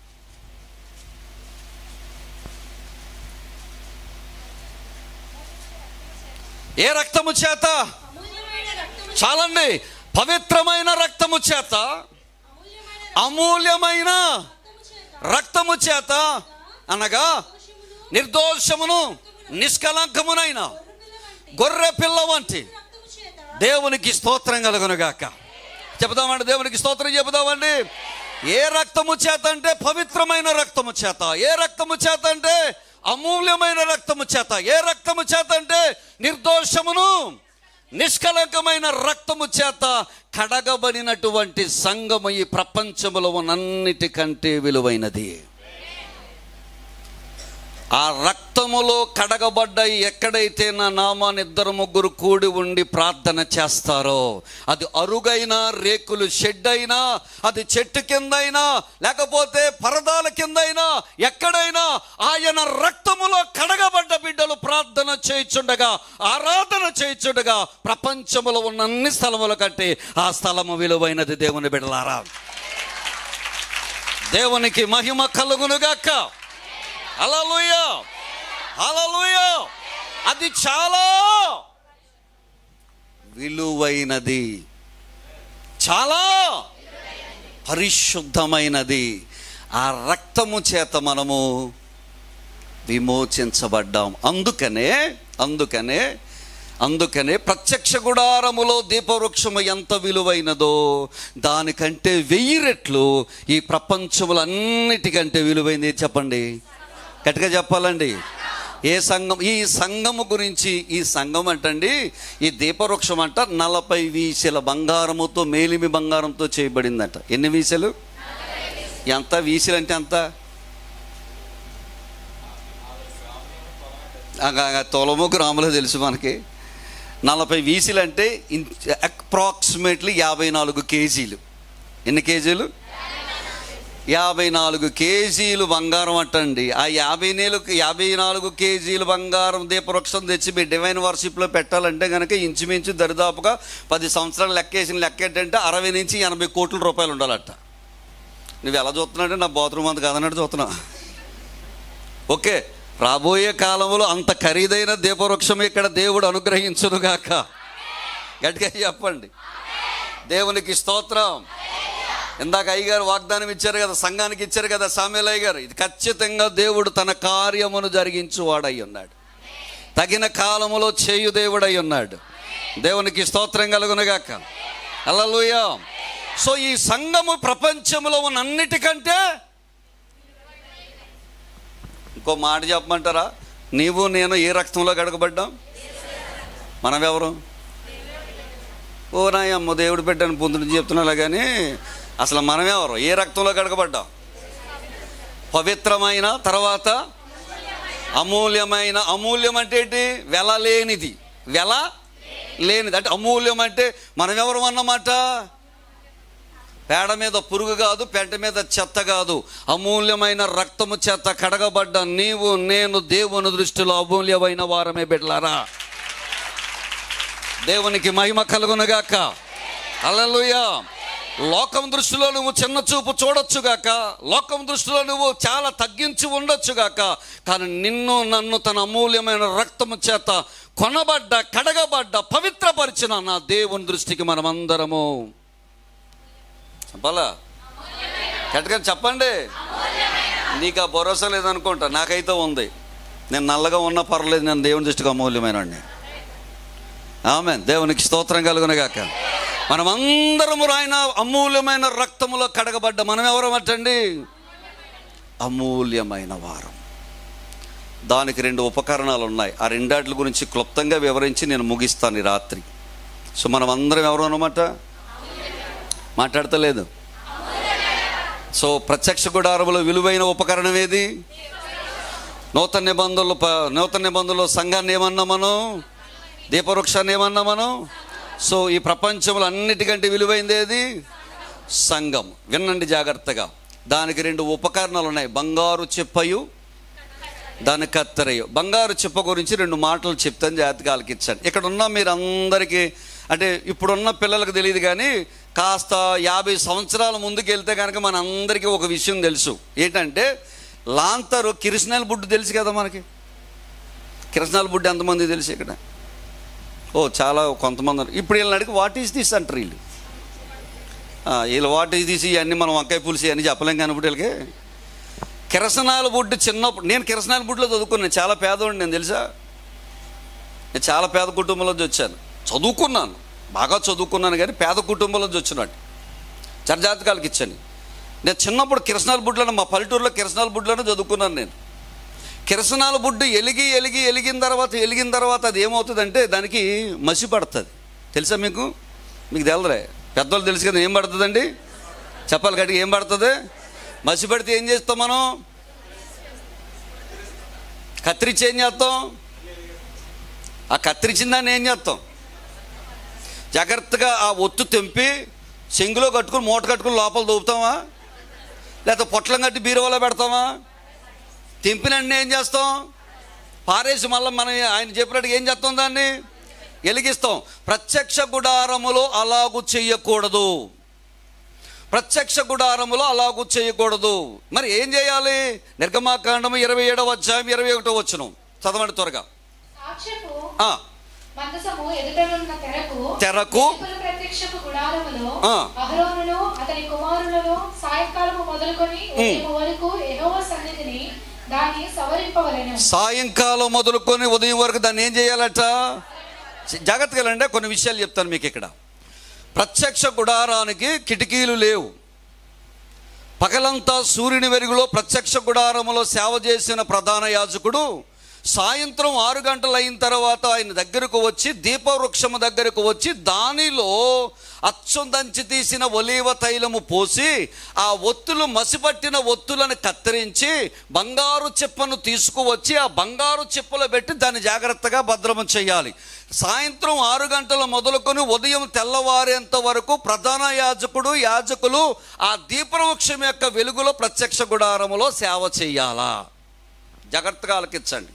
ఏ రక్తము చేత అమూల్యమైన రక్తము చాలండి పవిత్రమైన రక్తము చేత అమూల్యమైన అమూల్యమైన రక్తము చేత రక్తము చేత అనగా దోషమును నిర్దోషమును నిష్కలంకమునైన గొర్రెపిల్ల వంటి గొర్రె పిల్ల వంటి రక్తము చేత దేవునికి స్తోత్రం కలుగునుగాక చెబుదామండి దేవునికి స్తోత్రం చెబుదామండి ఏ రక్తము చేత అంటే పవిత్రమైన రక్తము చేత ఏ రక్తము చేత అంటే అమూల్యమైన రక్తము చేత ఏ రక్తము చేత అంటే నిర్దోషమును నిష్కలంకమైన రక్తము చేత కడగబడినటువంటి సంఘము ఈ ప్రపంచములో ఉన్నన్నిటికంటే విలువైనది ఆ రక్తములో కడగబడ్డ ఎక్కడైతే నా నామాన్ని ఇద్దరు ముగ్గురు కూడి ఉండి ప్రార్థన చేస్తారో అది అరుగైనా రేకులు షెడ్ అయినా అది చెట్టు కిందైనా లేకపోతే పరదాల కిందైనా ఎక్కడైనా ఆయన రక్తములో కడగబడ్డ బిడ్డలు ప్రార్థన చేయుచుండగా ఆరాధన చేయుచుండగా ప్రపంచములో ఉన్న అన్ని స్థలముల కంటే ఆ స్థలము విలువైనది దేవుని బిడ్డలారా దేవునికి మహిమ కలుగునుగాక హల్లెలూయ హల్లెలూయ అది చాలా విలువైనది చాలా పరిశుద్ధమైనది ఆ రక్తము చేత మనము విమోచించబడ్డాం అందుకనే అందుకనే అందుకనే ప్రత్యక్ష గుడారములో దీపవృక్షము ఎంత విలువైనదో దానికంటే వెయ్యి రెట్లు ఈ ప్రపంచములన్నిటికంటే విలువైంది ఏది చెప్పండి గట్టిగా చెప్పాలండి ఏ సంఘం ఈ సంఘము గురించి ఈ సంఘం అంటండి ఈ దీపవృక్షం అంట నలభై వీసెల బంగారముతో మేలిమి బంగారంతో చేయబడిందట ఎన్ని వీసెలు ఎంత వీసెలు అంటే ఎంత తొలము గ్రాములో తెలుసు మనకి నలభై వీసీలు అంటే అప్రాక్సిమేట్లీ యాభై నాలుగు కేజీలు ఎన్ని కేజీలు యాభై నాలుగు కేజీలు బంగారం అట్టండి ఆ యాభై నేలు యాభై నాలుగు కేజీలు బంగారం దీపవృక్షం తెచ్చి మీ డివైన్ వర్షిప్లో పెట్టాలంటే కనుక ఇంచుమించు దరిదాపుగా పది సంవత్సరాలు లెక్కేసిన లెక్క ఏంటంటే అరవై నుంచి ఎనభై కోట్ల రూపాయలు ఉండాలట నువ్వు ఎలా చూస్తున్నాడంటే నా బాత్రూమ్ అంత కాదన్నట్టు చూస్తున్నావు ఓకే రాబోయే కాలంలో అంత ఖరీదైన దీపవృక్షం ఇక్కడ దేవుడు అనుగ్రహించునుగాక గట్టిగా చెప్పండి దేవునికి స్తోత్రం ఇందాక అయ్యగారు వాగ్దానం ఇచ్చారు కదా సంఘానికి ఇచ్చారు కదా సామేలయ్య గారు ఇది ఖచ్చితంగా దేవుడు తన కార్యమును జరిగించువాడై ఉన్నాడు తగిన కాలములో చేయు దేవుడై ఉన్నాడు దేవునికి స్తోత్రం కలుగునుగాక అల్లలుయ సో ఈ సంఘము ప్రపంచంలో ఉన్న అన్నిటికంటే ఇంకో మాట చెప్పమంటారా నీవు నేను ఏ రక్తంలో గడకబడ్డాం మనం ఎవరు ఓ నాయమ్మ దేవుడు పెట్టాను పొందు నుంచి చెప్తున్నా కానీ అసలు మనం ఎవరు ఏ రక్తంలో గడకబడ్డాం పవిత్రమైన తర్వాత అమూల్యమైన అమూల్యం అంటే ఏంటి వెల లేనిది వెల లేనిది అంటే అమూల్యం అంటే మనం ఎవరు అన్నమాట పేడ మీద పురుగు కాదు పెంట మీద చెత్త కాదు అమూల్యమైన రక్తము చేత కడగబడ్డ నీవు నేను దేవుని దృష్టిలో అమూల్యమైన వారమే బిడ్డలారా దేవునికి మహిమ కలుగునుగాక అలలుయ లోకం దృష్టిలో నువ్వు చిన్న చూపు చూడొచ్చుగాక లోకం దృష్టిలో నువ్వు చాలా తగ్గించి ఉండొచ్చుగాక కానీ నిన్ను నన్ను తన అమూల్యమైన రక్తము చేత కొనబడ్డ కడగబడ్డ పవిత్రపరిచిన నా దేవుని దృష్టికి మనమందరము చెప్పాలా గట్టిగా చెప్పండి నీకు ఆ భరోసా లేదనుకుంటా నాకైతే ఉంది నేను నల్లగా ఉన్నా పర్లేదు నేను దేవుని దృష్టికి అమూల్యమైన ఆమె దేవునికి స్తోత్రం కలుగునగాక మనమందరము ఆయన అమూల్యమైన రక్తములో కడగబడ్డ మనం ఎవరం అట్టండి అమూల్యమైన వారం దానికి రెండు ఉపకరణాలు ఉన్నాయి ఆ రెండాట్ల గురించి క్లుప్తంగా వివరించి నేను ముగిస్తాను ఈ రాత్రి సో మనం అందరం ఎవరు అన్నమాట మాట్లాడతలేదు సో ప్రత్యక్ష గుడారములో విలువైన ఉపకరణం ఏది నూతన నిబంధనలు ప- నూతన నిబంధనలో సంఘాన్ని ఏమన్నా మనం దీపవృక్షాన్ని ఏమన్నా మనం సో ఈ ప్రపంచంలో అన్నిటికంటే విలువైంది ఏది సంఘం వినండి జాగ్రత్తగా దానికి రెండు ఉపకరణాలు ఉన్నాయి బంగారు చెప్పయు దాని కత్తెరయు బంగారు చెప్ప గురించి రెండు మాటలు చెప్తాను జాగ్రత్తగా ఆలకించండి ఇక్కడ ఉన్న మీరు అందరికీ అంటే ఇప్పుడున్న పిల్లలకు తెలియదు కానీ కాస్త యాభై సంవత్సరాల ముందుకు వెళ్తే కనుక మన అందరికీ ఒక విషయం తెలుసు ఏంటంటే లాంతరు కిరసనాల బుడ్డు తెలుసు కదా మనకి కిరసనాల బుడ్డు ఎంతమంది తెలుసు ఇక్కడ ఓ చాలా కొంతమంది ఉన్నారు. ఇప్పుడు వీళ్ళని అడిగి వాట్ ఈస్ దిస్ అంటారు వీళ్ళు ఆ, వీళ్ళు వాట్ ఈస్ దిస్ ఇవన్నీ మనం వంకాయ పులిసి అని చెప్పలేం కానీ ఇప్పుడు వీళ్ళకి కిరసనాల బుడ్డు చిన్నప్పుడు నేను కిరసనాల బుడ్డులో చదువుకున్నాను చాలా పేదవాడిని నేను తెలుసా నేను చాలా పేద కుటుంబంలో నుంచి వచ్చాను చదువుకున్నాను బాగా చదువుకున్నాను కానీ పేద కుటుంబంలో నుంచి వచ్చినాడు చరజాతకాలకి ఇచ్చాను నేను చిన్నప్పుడు కిరసనాల బుడ్లను మా పల్లెటూరులో కిరసనాల బుడ్లను చదువుకున్నాను నేను కిరసనాల బుడ్డు ఎలిగి ఎలిగి ఎలిగిన తర్వాత ఎలిగిన తర్వాత అది ఏమవుతుందంటే దానికి మసి పడుతుంది తెలుసా మీకు మీకు తెలదరే పెద్దవాళ్ళు తెలుసు కదా ఏం పడుతుందండి చెప్పాలి గట్టిగా ఏం పడుతుంది మసి పడితే ఏం చేస్తాం మనం కత్తిరించి ఏం చేస్తాం ఆ కత్తిరించిన దాన్ని ఏం చేస్తాం జాగ్రత్తగా ఆ ఒత్తు తెంపి చెంగులో కట్టుకుని మూట కట్టుకుని లోపల దూపుతామా లేకపోతే పొట్లం కట్టి బీరువాలో పెడతామా తెంపినన్ని ఏం చేస్తాం పారేసి మళ్ళీ మనం ఆయన చెప్పినట్టు ఏం చేస్తాం దాన్ని వెలిగిస్తాం ప్రత్యక్ష గుడారములో అలాగు చెయ్యకూడదు ప్రత్యక్ష గుడారములో అలాగు చేయకూడదు మరి ఏం చేయాలి నిర్గమాకాండము ఇరవై ఏడవ అధ్యాయం ఇరవై ఒకటో వచ్చును చదవండి త్వరగా సాక్ష్యపు ఆ, మందసము ఎదుటనున్న తెరకు తెరకు వెలుపల ప్రత్యక్షపు గుడారములో ఆ. అహరోనును అతని కుమారులను సాయంకాలము మొదలుకొని ఉదయం వరకు యెహోవా సన్నిధిని దాన్ని సవరింపవలెను సాయంకాలం మొదలుకొని ఉదయం వరకు దాన్ని ఏం చేయాలట జాగ్రత్తగా వెళ్ళండి కొన్ని విషయాలు చెప్తాను మీకు ఇక్కడ ప్రత్యక్ష గుడారానికి కిటికీలు లేవు పగలంతా సూర్యుని వెలుగులో ప్రత్యక్ష గుడారములో సేవ చేసిన ప్రధాన యాజకుడు సాయంత్రం ఆరు గంటలు అయిన తర్వాత ఆయన దగ్గరకు వచ్చి దీపవృక్షము దగ్గరకు వచ్చి దానిలో అచ్చం దంచి తీసిన ఒలీవ తైలము పోసి ఆ ఒత్తులు మసిపట్టిన ఒత్తులను కత్తిరించి బంగారు చిప్పను తీసుకువచ్చి ఆ బంగారు చిప్పలో పెట్టి దాన్ని జాగ్రత్తగా భద్రము చేయాలి సాయంత్రం ఆరు గంటల మొదలుకొని ఉదయం తెల్లవారేంత వరకు ప్రధాన యాజకుడు యాజకులు ఆ దీపవృక్షం యొక్క వెలుగులో ప్రత్యక్ష గుడారములో సేవ చేయాలా జాగ్రత్తగా ఆలకించండి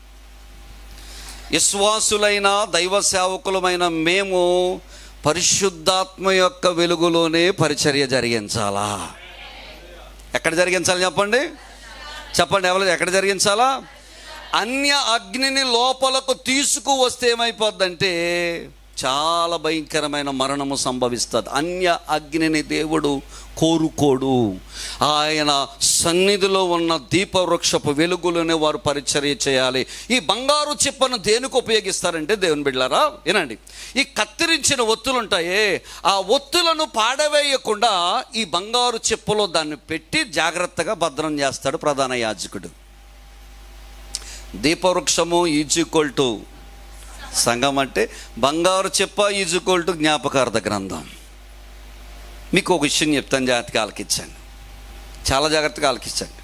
విశ్వాసులైన దైవ సేవకులమైన మేము పరిశుద్ధాత్మ యొక్క వెలుగులోనే పరిచర్య జరిగించాలా ఎక్కడ జరిగించాలి చెప్పండి చెప్పండి ఎవరు ఎక్కడ జరిగించాలా అన్య అగ్నిని లోపలకు తీసుకువస్తే ఏమైపోద్దంటే చాలా భయంకరమైన మరణము సంభవిస్తుంది అన్య అగ్నిని దేవుడు కోరుకోడు ఆయన సన్నిధిలో ఉన్న దీపవృక్షపు వెలుగులోనే వారు పరిచర్య చేయాలి ఈ బంగారు చిప్పను దేనికి ఉపయోగిస్తారంటే దేవుని బిడ్డారా వినండి ఈ కత్తిరించిన ఒత్తులు ఉంటాయే ఆ ఒత్తులను పాడవేయకుండా ఈ బంగారు చిప్పలో దాన్ని పెట్టి జాగ్రత్తగా భద్రం చేస్తాడు ప్రధాన యాజకుడు దీపవృక్షము ఈజ్ఈక్వల్ టు సంఘం అంటే బంగారు చెప్ప ఈజ్ఈక్వల్ టు జ్ఞాపకార్థ గ్రంథం మీకు ఒక విషయం చెప్తాను జాగ్రత్తగా ఆలకించండి చాలా జాగ్రత్తగా ఆలకించండి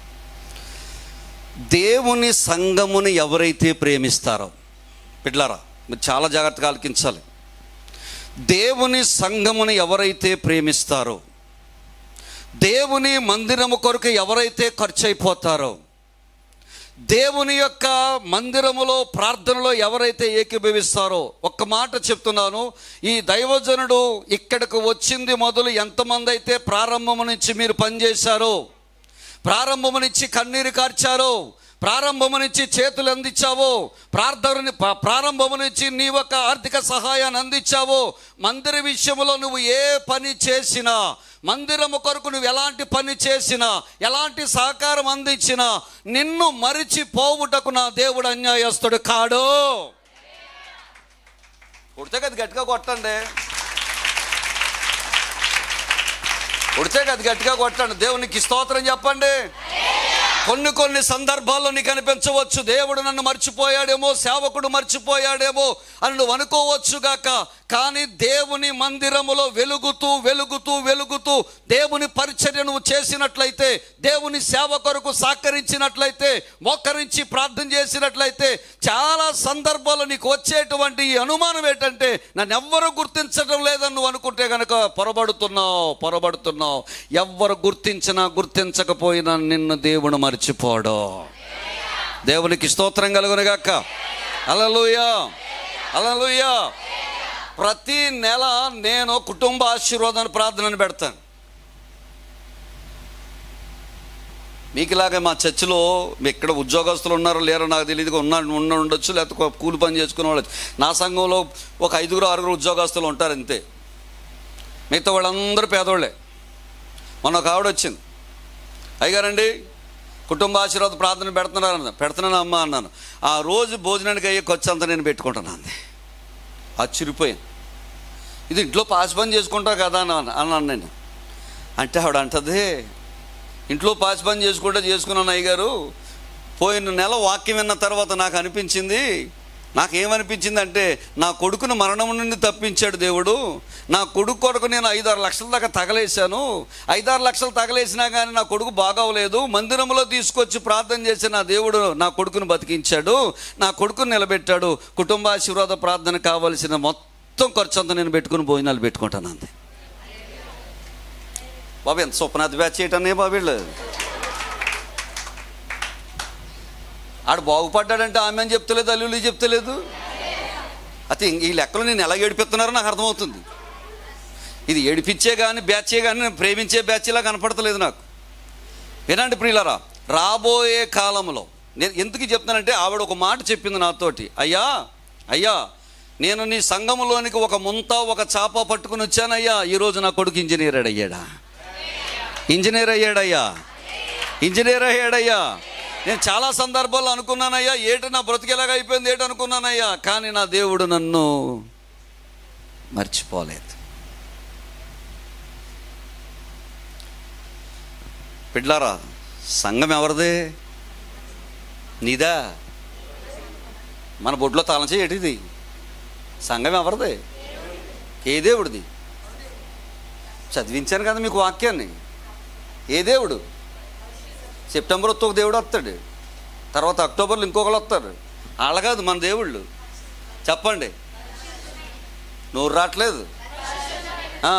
దేవుని సంఘముని ఎవరైతే ప్రేమిస్తారో బిడ్లారా మీరు చాలా జాగ్రత్తగా ఆలకించాలి దేవుని సంఘముని ఎవరైతే ప్రేమిస్తారో దేవుని మందిరము కొరకు ఎవరైతే ఖర్చు అయిపోతారో దేవుని యొక్క మందిరములో ప్రార్థనలో ఎవరైతే ఏకీభవిస్తారో ఒక్క మాట చెప్తున్నాను ఈ దైవజనుడు ఇక్కడికి వచ్చింది మొదలు ఎంతమంది అయితే ప్రారంభము నుంచి మీరు పనిచేశారో ప్రారంభము నుంచి కన్నీరు కార్చారో ప్రారంభము నుంచి చేతులు అందించావో ప్రార్థనని ప్రా- ప్రారంభము నుంచి నీ యొక్క ఆర్థిక సహాయాన్ని అందించావో మందిర విషయంలో నువ్వు ఏ పని చేసినా మందిరము కొరకు నువ్వు ఎలాంటి పని చేసినా ఎలాంటి సహకారం అందించినా నిన్ను మరిచి పోవుటకు నా దేవుడు అన్యాయస్తుడు కాడు కొడితే కదా గట్టిగా కొట్టండి కొడితే కదా గట్టిగా కొట్టండి దేవునికి స్తోత్రం చెప్పండి కొన్ని కొన్ని సందర్భాల్లో నీకు అనిపించవచ్చు దేవుడు నన్ను మర్చిపోయాడేమో సేవకుడు మర్చిపోయాడేమో అని నువ్వు అనుకోవచ్చు గాక కానీ దేవుని మందిరములో వెలుగుతూ వెలుగుతూ వెలుగుతూ దేవుని పరిచర్య నువ్వు చేసినట్లయితే దేవుని సేవ కొరకు సహకరించినట్లయితే మోకరించి ప్రార్థన చేసినట్లయితే చాలా సందర్భాల్లో నీకు వచ్చేటువంటి ఈ అనుమానం ఏంటంటే నన్ను ఎవ్వరు గుర్తించడం లేదని నువ్వు అనుకుంటే కనుక పొరబడుతున్నావు పొరబడుతున్నావు ఎవ్వరు గుర్తించినా గుర్తించకపోయినా నిన్ను దేవుడు మర్చిపోడు దేవునికి స్తోత్రం కలుగునుగాక అలలుయా అలలుయా ప్రతి నెల నేను కుటుంబ ఆశీర్వాదాన్ని ప్రార్థనని పెడతాను మీకులాగే మా చర్చిలో మీ ఇక్కడ ఉద్యోగస్తులు ఉన్నారో లేరో నాకు తెలియదు ఉన్న ఉన్న ఉండొచ్చు లేకపోతే ఒక కూలి పని చేసుకునే వాళ్ళు నా సంఘంలో ఒక ఐదుగురు ఆరుగురు ఉద్యోగస్తులు ఉంటారు అంతే మిగతా వాళ్ళందరూ పేదోళ్ళే మొన్న ఒక ఆవిడ వచ్చింది అయ్యారండి కుటుంబ ఆశీర్వాద ప్రార్థన పెడుతున్నారు అన్న పెడుతున్నాను అమ్మా అన్నాను ఆ రోజు భోజనానికి అయ్యే ఖర్చు అంతా నేను పెట్టుకుంటున్నాను అంది ఆశ్చర్యపోయాను ఇది ఇంట్లో పాసి పని చేసుకుంటా కదా అన్నాను అన్నాను నేను అంటే ఆవిడ అంటది ఇంట్లో పాసి పని చేసుకుంటే చేసుకున్నాను అయ్యగారు పోయిన నెల వాక్యం విన్న తర్వాత నాకు అనిపించింది నాకేమనిపించింది అంటే నా కొడుకును మరణం నుండి తప్పించాడు దేవుడు నా కొడుకు కొరకు నేను ఐదారు లక్షల దాకా తగలేశాను ఐదారు లక్షలు తగలేసినా కానీ నా కొడుకు బాగోలేదు మందిరంలో తీసుకొచ్చి ప్రార్థన చేసి నా దేవుడు నా కొడుకును బతికించాడు నా కొడుకును నిలబెట్టాడు కుటుంబ ఆశీర్వాద ప్రార్థన కావలసిన మొత్తం ఖర్చు అంతా నేను పెట్టుకుని భోజనాలు పెట్టుకుంటాను అంతే బాబు ఎంత స్వప్నాథ్ బ్యాచ్ చేయటనే బాబు వీళ్ళు ఆడు బాగుపడ్డాడంటే ఆమె అని చెప్తలేదు అల్లుళ్ళు చెప్తలేదు అయితే ఇంక ఈ లెక్కలు నేను ఎలా ఏడిపిస్తున్నారో నాకు అర్థమవుతుంది ఇది ఏడిపించే కానీ బ్యాచే కానీ నేను ప్రేమించే బ్యాచ్లా కనపడతలేదు నాకు వినండి ప్రియులరా రాబోయే కాలంలో నేను ఎందుకు చెప్తున్నానంటే ఆవిడ ఒక మాట చెప్పింది నాతోటి అయ్యా అయ్యా నేను నీ సంఘములోనికి ఒక ముంత ఒక చాప పట్టుకుని వచ్చానయ్యా ఈరోజు నా కొడుకు ఇంజనీర్ అయ్యాడా ఇంజనీర్ అయ్యాడయ్యా ఇంజనీర్ అయ్యాడయ్యా నేను చాలా సందర్భాల్లో అనుకున్నానయ్యా ఏటి నా బ్రతికేలాగా అయిపోయింది ఏటి అనుకున్నానయ్యా కానీ నా దేవుడు నన్ను మర్చిపోలేదు పిడ్లారా సంఘం ఎవరిది నీదా మన బొడ్లో తాళం చేయి ఏటిది సంఘం ఎవరిది ఏ దేవుడిది చదివించాను కదా మీకు వాక్యాన్ని ఏ దేవుడు సెప్టెంబర్ వస్తే ఒక దేవుడు వస్తాడు తర్వాత అక్టోబర్లో ఇంకొకరు వస్తారు వాళ్ళ కాదు మన దేవుళ్ళు చెప్పండి నోరు రావట్లేదు ఆ.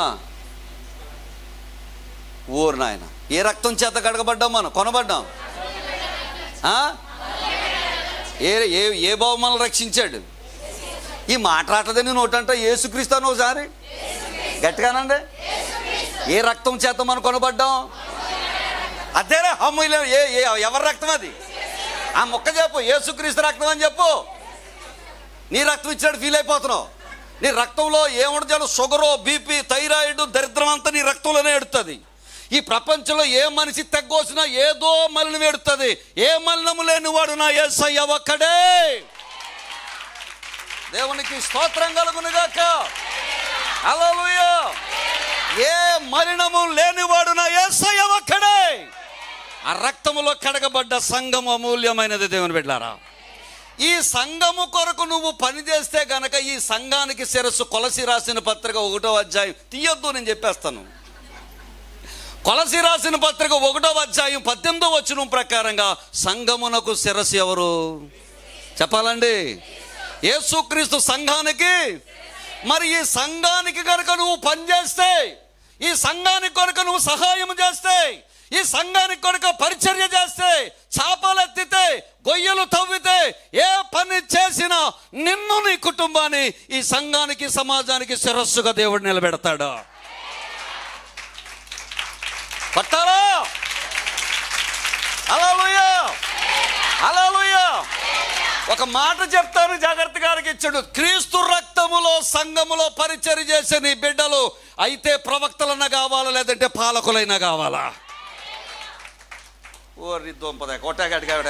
ఊరు నాయన ఏ రక్తం చేత కడగబడ్డాం మనం కొనబడ్డాం ఆ? ఏ ఏ ఏ బాబు మనల్ని రక్షించాడు ఈ మాట రావట్లేదని నోటంట ఏసుక్రీస్తాను ఒకసారి గట్టిగానండి ఏ రక్తం చేత మనం కొనబడ్డాం అదేరా అమ్మాయిలు ఏ ఏ ఎవరి రక్తం అది ఆ మొక్క చెప్పు ఏసుక్రీస్తు రక్తం అని చెప్పు నీ రక్తం ఇచ్చినట్టు ఫీల్ అయిపోతున్నావు నీ రక్తంలో ఏముంటుంది షుగరు బీపీ థైరాయిడ్ దరిద్రం అంతా నీ రక్తంలోనే ఎడుతుంది ఈ ప్రపంచంలో ఏ మనిషి తగ్గోసినా ఏదో మలినం ఎడుతుంది ఏ మలినము లేనివాడు నా ఏసయ్య ఒక్కడే దేవునికి స్తోత్రం కలుగునుగాక హల్లెలూయా ఏ మలినము లేనివాడు నా ఏసయ్య ఒక్కడే ఆ రక్తములో కడగబడ్డ సంఘము అమూల్యమైనది దేవుని బిడ్డారా ఈ సంఘము కొరకు నువ్వు పని చేస్తే గనక ఈ సంఘానికి శిరస్సు కొలసి రాసిన పత్రిక ఒకటో అధ్యాయం తీయొద్దు నేను చెప్పేస్తాను కొలసి రాసిన పత్రిక ఒకటో అధ్యాయం పద్దెనిమిదో వచనం ప్రకారంగా సంఘమునకు శిరస్సు ఎవరు చెప్పాలండి యేసుక్రీస్తు సంఘానికి మరి ఈ సంఘానికి కనుక నువ్వు పనిచేస్తే ఈ సంఘానికి కొరకు నువ్వు సహాయం చేస్తే ఈ సంఘానికి కొరకు పరిచర్య చేస్తే చేపలు ఎత్తితే గొయ్యలు తవ్వితే ఏ పని చేసినా నిన్ను నీ కుటుంబాన్ని ఈ సంఘానికి సమాజానికి శిరస్సుగా దేవుడు నిలబెడతాడు పట్టారా హల్లెలూయా హల్లెలూయా ఒక మాట చెప్తాను జాగ్రత్త గారికి ఇచ్చాడు క్రీస్తు రక్తములో సంఘములో పరిచర్య చేసే నీ బిడ్డలు అయితే ప్రవక్తలన్నా కావాలా లేదంటే పాలకులైనా కావాలా ఓరి దొంపద కొట్టాగడిగావిడ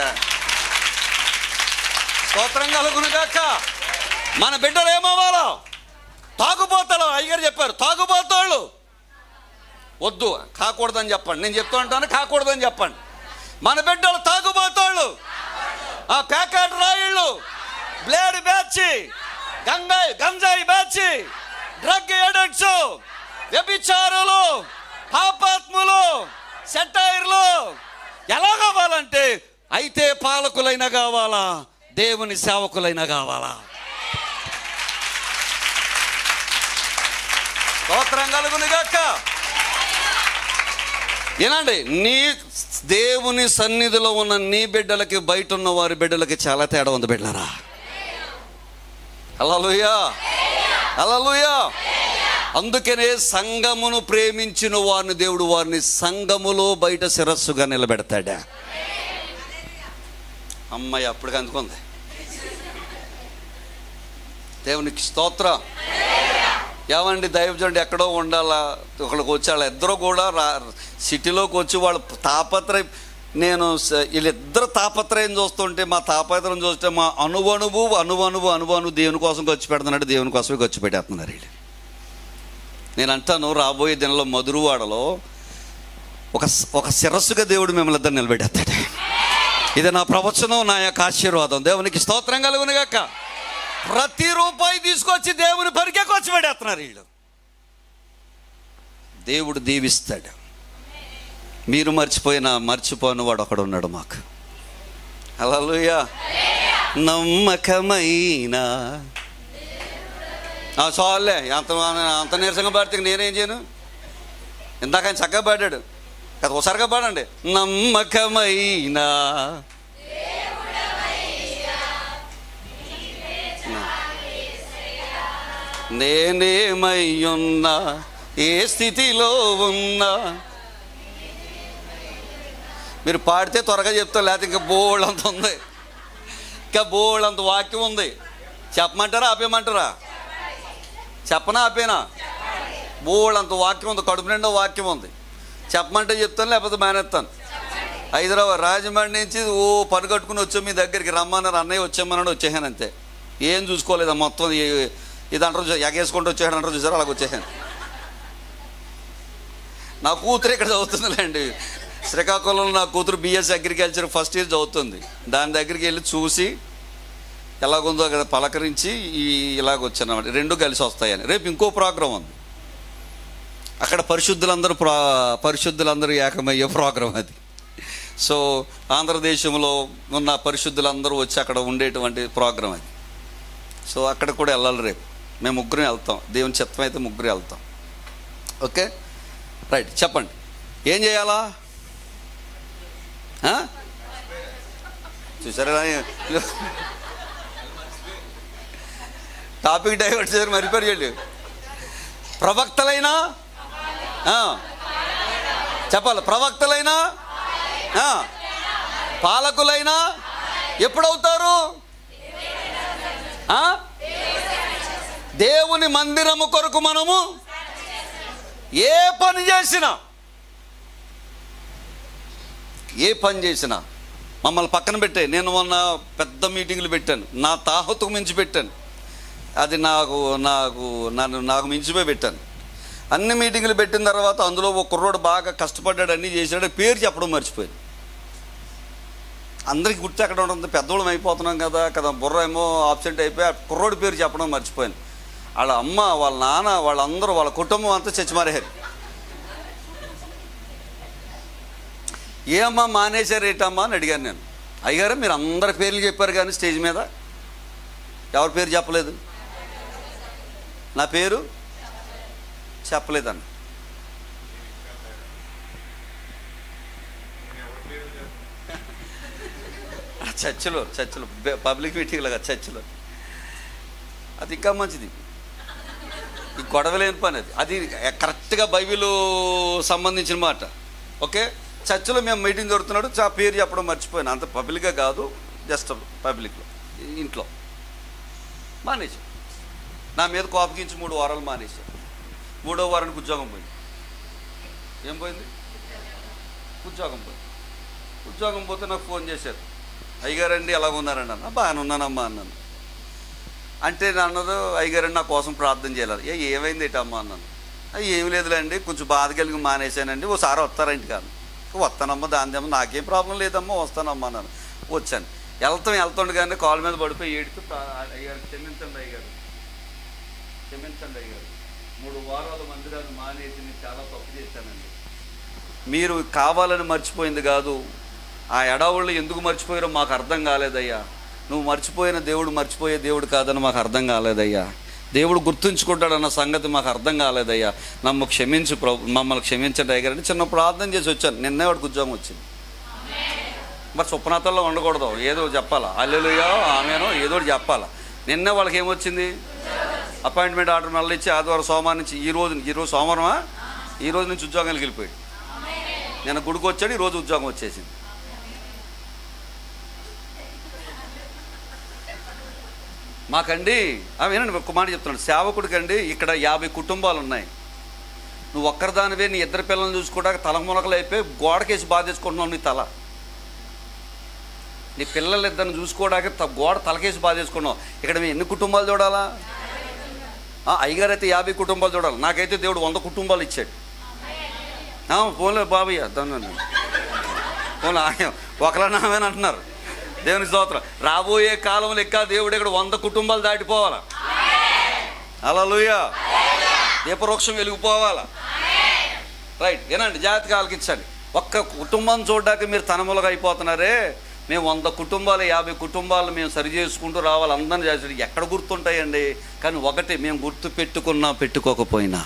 స్తోత్రం కలుగునుగాక మన బిడ్డలు ఏమవ్వాలో తాగుబోతాడు అయ్యగారు చెప్పారు తాగుబోతాళ్ళు వద్దు కాకూడదని చెప్పండి నేను చెప్తూ ఉంటాను కాకూడదని చెప్పండి మన బిడ్డలు తాగుబోతాళ్ళు ఆ ప్యాకెట్ రాయిళ్ళు బ్లేడ్ బ్యాచ్ గంగాయి గంజాయి బ్యాచ్ డ్రగ్ ఎడిక్ట్స్ వ్యభిచారులు పాపాత్ములు సెటైర్లు ఎలా కావాలంటే అయితే పాలకులైనా కావాలా దేవుని సేవకులైనా కావాలా స్తోత్రం కలుగునుగాక ఏనండి నీ దేవుని సన్నిధిలో ఉన్న నీ బిడ్డలకి బయట ఉన్న వారి బిడ్డలకి చాలా తేడా ఉంది బిడ్డలారా అలలుయా అలలుయా అందుకనే సంఘమును ప్రేమించిన వారిని దేవుడు వారిని సంఘములో బయట శిరస్సుగా నిలబెడతాడా అమ్మాయి అప్పటికి అందుకుంది దేవునికి స్తోత్రం ఏమండి దైవజనుడు ఎక్కడో ఉండాలా ఒకళ్ళకి వచ్చి వాళ్ళ ఇద్దరు కూడా రా సిటీలోకి వచ్చి వాళ్ళ తాపత్రయం నేను స- వీళ్ళిద్దరు తాపత్రయం చూస్తుంటే మా తాపత్రయం చూస్తే మా అనువనువు అనువనువు అనువను దేవుని కోసం ఖర్చు పెడుతున్నాడు దేవుని కోసమే ఖర్చు పెట్టేస్తున్నారు వీళ్ళు నేను అంటాను రాబోయే దినంలో మధురవాడలో ఒక స- ఒక శిరస్సుగా దేవుడు మిమ్మల్ని ఇద్దరు నిలబెట్టేస్తాడు ఇది నా ప్రవచనం నా యొక్క ఆశీర్వాదం దేవునికి స్తోత్రం కలుగునుగాక ప్రతి రూపాయి తీసుకొచ్చి దేవుని పనికే ఖర్చు పెడేస్తున్నారు వీళ్ళు దేవుడు దీవిస్తాడు మీరు మర్చిపోయినా మర్చిపోయిన వాడు ఒకడు ఉన్నాడు మాకు అలలుయా నమ్మకమైన ఆ, చాలులే అంత అంత నీరసంగా పాడితే నేనేం చేయను ఇందాక ఆయన చక్కగా పాడాడు కదా ఒకసారిగా పాడండి నమ్మకమైన నేనేమై ఉన్నా ఏ స్థితిలో ఉన్నా మీరు పాడితే త్వరగా చెప్తారు లేకపోతే ఇంకా బోల్డ్ అంత ఉంది ఇంకా బోల్డ్ అంత వాక్యం ఉంది చెప్పమంటారా ఆపేయమంటారా చెప్పనా ఆపేనా బోల్డ్ అంత వాక్యం ఉంది కడుపు నిండా వాక్యం ఉంది చెప్పమంటే చెప్తాను లేకపోతే మానేస్తాను హైదరాబాద్ రాజమండ్రి నుంచి ఓ పని కట్టుకుని వచ్చాం మీ దగ్గరికి రమ్మన్నారు అన్నయ్య వచ్చామన్నాడు వచ్చేసాను అంతే ఏం చూసుకోలేదు మొత్తం ఈ- ఇది అంటారు చూ- ఎగేసుకుంటూ వచ్చేసాడు అంటారు చూసారు అలాగ వచ్చేసాను నా కూతురు ఇక్కడ చదువుతుందిలేండి శ్రీకాకుళంలో నా కూతురు బిఎస్ అగ్రికల్చర్ ఫస్ట్ ఇయర్ చదువుతుంది దాని దగ్గరికి వెళ్ళి చూసి ఎలాగుందో అక్కడ పలకరించి ఈ ఇలాగ వచ్చాను అన్నమాట రెండు కలిసి వస్తాయని రేపు ఇంకో ప్రోగ్రాం ఉంది అక్కడ పరిశుద్ధులందరూ ప్రా పరిశుద్ధులందరూ ఏకమయ్యే ప్రోగ్రాం అది సో ఆంధ్రదేశంలో ఉన్న పరిశుద్ధులందరూ వచ్చి అక్కడ ఉండేటువంటి ప్రోగ్రాం అది సో అక్కడ కూడా వెళ్ళాలి రేపు మేము ముగ్గురం వెళ్తాం దేవుని చిత్తం అయితే ముగ్గురు వెళ్తాం ఓకే రైట్ చెప్పండి ఏం చేయాలా ఆ? చూసారా టాపిక్ డైవర్ట్ చేశారు మరిపోయి వెళ్ళి ప్రవక్తలైనా ఆ. చెప్పాలి ప్రవక్తలైనా ఆ. పాలకులైనా ఎప్పుడవుతారు ఆ? దేవుని మందిరము కొరకు మనము ఏ పని చేసినా ఏ పని చేసినా మమ్మల్ని పక్కన పెట్టే నేను మొన్న పెద్ద మీటింగులు పెట్టాను నా తాహతుకు మించి పెట్టాను అది నాకు నాకు నన్ను నాకు మించిపోయి పెట్టాను అన్ని మీటింగులు పెట్టిన తర్వాత అందులో ఒక కుర్రోడు బాగా కష్టపడ్డాడు అన్నీ చేశాడు పేరు చెప్పడం మర్చిపోయాను అందరికి గుర్తు ఎక్కడ ఉంటుంది పెద్దోళ్ళం అయిపోతున్నాం కదా కదా బుర్ర ఏమో ఆబ్సెంట్ అయిపోయి ఆ కుర్రోడి పేరు చెప్పడం మర్చిపోయాను వాళ్ళ అమ్మ వాళ్ళ నాన్న వాళ్ళందరూ వాళ్ళ కుటుంబం అంతా చచ్చిమారేశారు ఏమ్మా మానేశారు ఏంటమ్మా అని అడిగాను నేను అయ్యారు మీరు అందరి పేర్లు చెప్పారు కానీ స్టేజ్ మీద ఎవరి పేరు చెప్పలేదు నా పేరు చెప్పలేదన్న ఆ చర్చిలో చర్చిలో బె- పబ్లిక్ మీటింగ్ లాగా చర్చిలో అది ఇంకా మంచిది ఈ గొడవ లేని పని అది అది కరెక్ట్గా బైబిల్ సంబంధించిన మాట ఓకే చర్చిలో మేము మీటింగ్ జరుగుతున్నాడు చా పేరు చెప్పడం మర్చిపోయాను అంత పబ్లిక్గా కాదు జస్ట్ పబ్లిక్లో ఇంట్లో మానేసి నా మీద కోపగించి మూడు వారాలు మానేశాను మూడో వారానికి ఉద్యోగం పోయింది ఏం పోయింది ఉద్యోగం పోయింది ఉద్యోగం పోతే నాకు ఫోన్ చేశారు అయ్యగారండి ఎలా ఉన్నారండి అన్న బాగానే ఉన్నానమ్మా అన్నాను అంటే అన్నది అయ్యగారండి నా కోసం ప్రార్థన చేయాలి ఏ ఏమైంది ఏంటమ్మా అన్నాను "ఆ, ఏం లేదులేండి కొంచెం బాధ కలిగి మానేశానండి ఓసారి వస్తారంటి కాదు వస్తానమ్మా దాని ఏమో నాకేం ప్రాబ్లం లేదమ్మా వస్తానమ్మా అన్నాను వచ్చాను వెళ్తాం వెళ్తుండగానే కాల్ మీద పడిపోయి ఏడుతూ ప్రా- అయ్యగారు క్షమించండి అయ్యగారు క్షమించండి అయ్యగారు మూడు వారాల మందిరాన్ని మానేసి నేను చాలా తప్పు చేశానండి మీరు కావాలని మర్చిపోయింది కాదు ఆ ఎడవుళ్ళు ఎందుకు మర్చిపోయారో మాకు అర్థం కాలేదయ్యా నువ్వు మర్చిపోయిన దేవుడు మర్చిపోయే దేవుడు కాదని మాకు అర్థం కాలేదయ్యా దేవుడు గుర్తుంచుకుంటాడన్న సంగతి మాకు అర్థం కాలేదయ్యా నమ్మ క్షమించు ప్రభు మమ్మల్ని క్షమించండి అయ్యారని చిన్న ప్రార్థన చేసి వచ్చాను నిన్నే వాడికి ఉద్యోగం వచ్చింది మరి స్వప్నాథంలో ఉండకూడదు ఏదో చెప్పాలా అల్లెలుయో ఆమెనో ఏదో ఒకటి చెప్పాలా నిన్నే వాళ్ళకి ఏమొచ్చింది అపాయింట్మెంట్ ఆర్డర్ మళ్ళీ ఇచ్చి ఆదివారం సోమవారం నుంచి ఈ రోజు ఈ రోజు సోమవారమా ఈ రోజు నుంచి ఉద్యోగానికి వెళ్ళిపోయాడు నేను గుడికి వచ్చాడు ఈ రోజు ఉద్యోగం వచ్చేసింది మాకండి ఆ, వినండి ఒక మాట చెప్తున్నాను సేవకుడికండి ఇక్కడ యాభై కుటుంబాలు ఉన్నాయి నువ్వు ఒక్కరిదానివే నీ ఇద్దరు పిల్లల్ని చూసుకోవడానికి తల మునకలు అయిపోయి గోడకేసి బాధేసుకుంటున్నావు నీ తల నీ పిల్లలు ఇద్దరిని చూసుకోవడానికి త- గోడ తలకేసి బాధేసుకున్నావు ఇక్కడ మేము ఎన్ని కుటుంబాలు చూడాలా ఆ, అయ్యగారు అయితే యాభై కుటుంబాలు చూడాలి నాకైతే దేవుడు వంద కుటుంబాలు ఇచ్చాడు ఆ, పోలే బాబయ్య దాన్ని పోలే ఆయన ఒకలా నామేని అంటున్నారు దేవుని స్తోత్రం రాబోయే కాలంలో ఎక్క దేవుడు ఇక్కడ వంద కుటుంబాలు దాటిపోవాలా అలా దీపవృక్షం వెలిగిపోవాలా రైట్ వినండి జాగ్రత్తగా ఆలకించండి ఒక్క కుటుంబం చూడడానికి మీరు తనములుగా అయిపోతున్నారే మేము వంద కుటుంబాలు యాభై కుటుంబాలు మేము సరి చేసుకుంటూ రావాలి అందరిని చేసి ఎక్కడ గుర్తుంటాయండి కానీ ఒకటి మేము గుర్తు పెట్టుకున్నా పెట్టుకోకపోయినా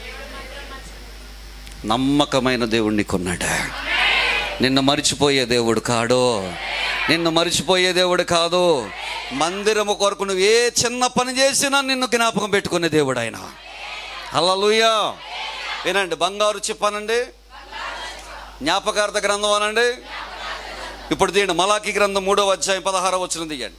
నమ్మకమైన దేవుడు నీకున్నాడు నిన్ను మరిచిపోయే దేవుడు కాడు నిన్ను మరిచిపోయే దేవుడు కాదు మందిరము కొరకు నువ్వు ఏ చిన్న పని చేసినా నిన్ను జ్ఞాపకం పెట్టుకునే దేవుడు ఆయన హల్లెలూయా వినండి బంగారు చెప్పానండి జ్ఞాపకార్థ గ్రంథం అనండి ఇప్పుడు తీయండి మలాకి గ్రంథం మూడో అధ్యాయం పదహారో వచ్చిన తీయండి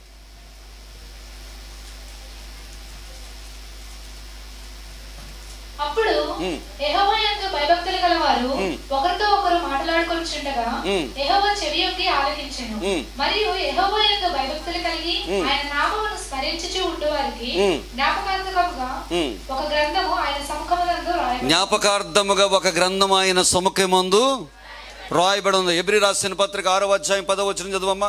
అప్పుడు ఉమ్. యెహోవా యందు భయభక్తులు గల వారు ఉమ్. ఒకరితో ఒకరు మాట్లాడుకొని కూర్చుండగా ఉమ్. యెహోవా చెవి యొగ్గి ఆలకించెను ఉమ్. మరియు యెహోవా యొక్క భయభక్తులు కలిగి ఉమ్. ఆయన నామమును స్మరించుచు ఉండు వారికి ఉమ్. జ్ఞాపకార్థకముగా ఉమ్. ఒక గ్రంథము ఆయన సముఖమునందు రాయబడి జ్ఞాపకార్థముగా ఒక గ్రంథం ఆయన సముఖమందు రాయబడి ఉంది ఎబ్రి రాసిన పత్రిక ఆరో అధ్యాయం పదో వచ్చిన చదువమ్మా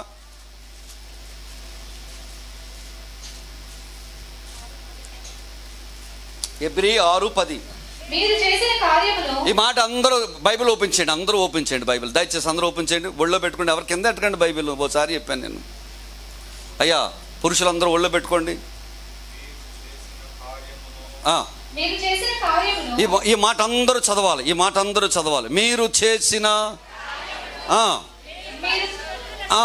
ఎబ్రి ఆరు పది మీరు చేసిన కార్యమును ఈ మాట అందరూ బైబిల్ ఓపెన్ చేయండి అందరూ ఓపెన్ చేయండి బైబిల్ దయచేసి అందరూ ఓపెన్ చేయండి ఒళ్ళో పెట్టుకోండి ఎవరి కింద ఎట్టకండి బైబిల్ ఓసారి చెప్పాను నేను అయ్యా పురుషులందరూ ఒళ్ళో పెట్టుకోండి ఆ, మీరు చేసిన కార్యమును ఈ మా- ఈ మాట అందరూ చదవాలి ఈ మాట అందరూ చదవాలి మీరు చేసిన ఆ, మీరు ఆ,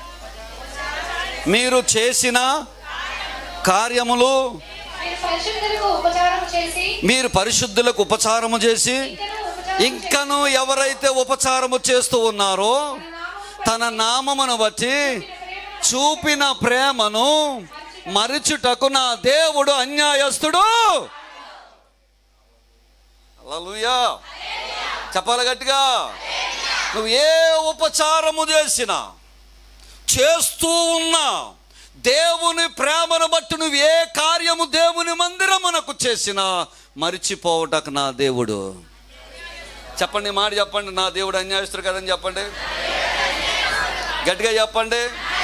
మీరు చేసిన కార్యములు మీరు పరిశుద్ధులకు ఉపచారం చేసి మీరు పరిశుద్ధులకు ఉపచారము చేసి ఇంకను ఉపచారం ఇంకను ఎవరైతే ఉపచారము చేస్తూ ఉన్నారో తన నామమును బట్టి చూపిన ప్రేమను మరిచుటకు నా దేవుడు అన్యాయస్తుడు హల్లెలూయా చెప్పాలి గట్టిగా నువ్వు ఏ ఉపచారము చేసినా చేస్తూ ఉన్నా దేవుని ప్రేమను బట్టి నువ్వు ఏ కార్యము దేవుని మందిరమునకు చేసినా మరిచిపోవటకు నా దేవుడు చెప్పండి ఈ మాట చెప్పండి నా దేవుడు అన్యాయస్తుడు కదని చెప్పండి గట్టిగా చెప్పండి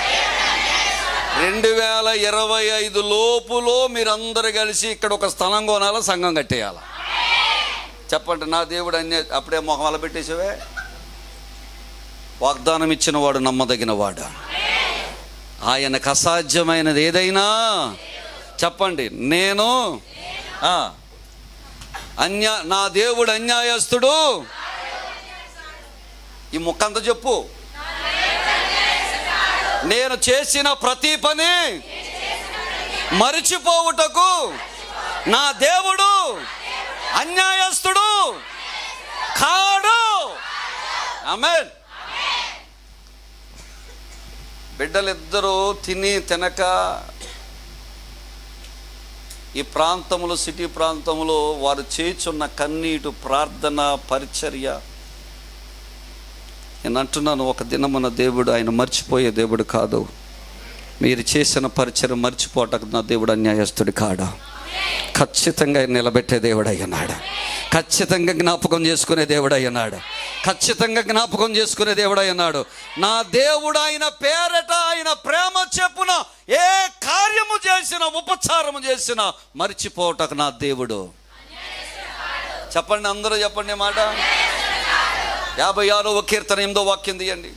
రెండు వేల ఇరవై ఐదు లోపులో మీరందరూ కలిసి ఇక్కడ ఒక స్థలం కొనాల సంఘం కట్టేయాల చెప్పండి నా దేవుడు అన్యాయ అప్పుడే మొహం అలా పెట్టేసావే వాగ్దానం ఇచ్చిన వాడు నమ్మదగిన వాడు ఆయనకు అసాధ్యమైనది ఏదైనా చెప్పండి నేను ఆ, అన్యా నా దేవుడు అన్యాయస్తుడు ఈ ముక్కంత చెప్పు నేను చేసిన ప్రతి పని మరిచిపోవుటకు నా దేవుడు అన్యాయస్తుడు కాడు ఆమెన్ బిడ్డలిద్దరూ తిని తినక ఈ ప్రాంతంలో సిటీ ప్రాంతంలో వారు చేయుచున్న కన్నీటు ప్రార్థన పరిచర్య నేను అంటున్నాను ఒక దినమున దేవుడు ఆయన మర్చిపోయే దేవుడు కాదు మీరు చేసిన పరిచయం మర్చిపోవటకు నా దేవుడు అన్యాయస్తుడు కాడా ఖచ్చితంగా ఆయన నిలబెట్టే దేవుడు అయ్యన్నాడు ఖచ్చితంగా జ్ఞాపకం చేసుకునే దేవుడు అయ్యన్నాడు ఖచ్చితంగా జ్ఞాపకం చేసుకునే దేవుడు అయ్యన్నాడు నా దేవుడు ఆయన పేరట ఆయన ప్రేమ చెప్పున ఏ కార్యము చేసిన ఉపచారము చేసిన మర్చిపోవటకు నా దేవుడు చెప్పండి అందరూ చెప్పండి ఈ మాట యాభై ఆరవ కీర్తన ఎనిమిదో వాక్యం తీయండి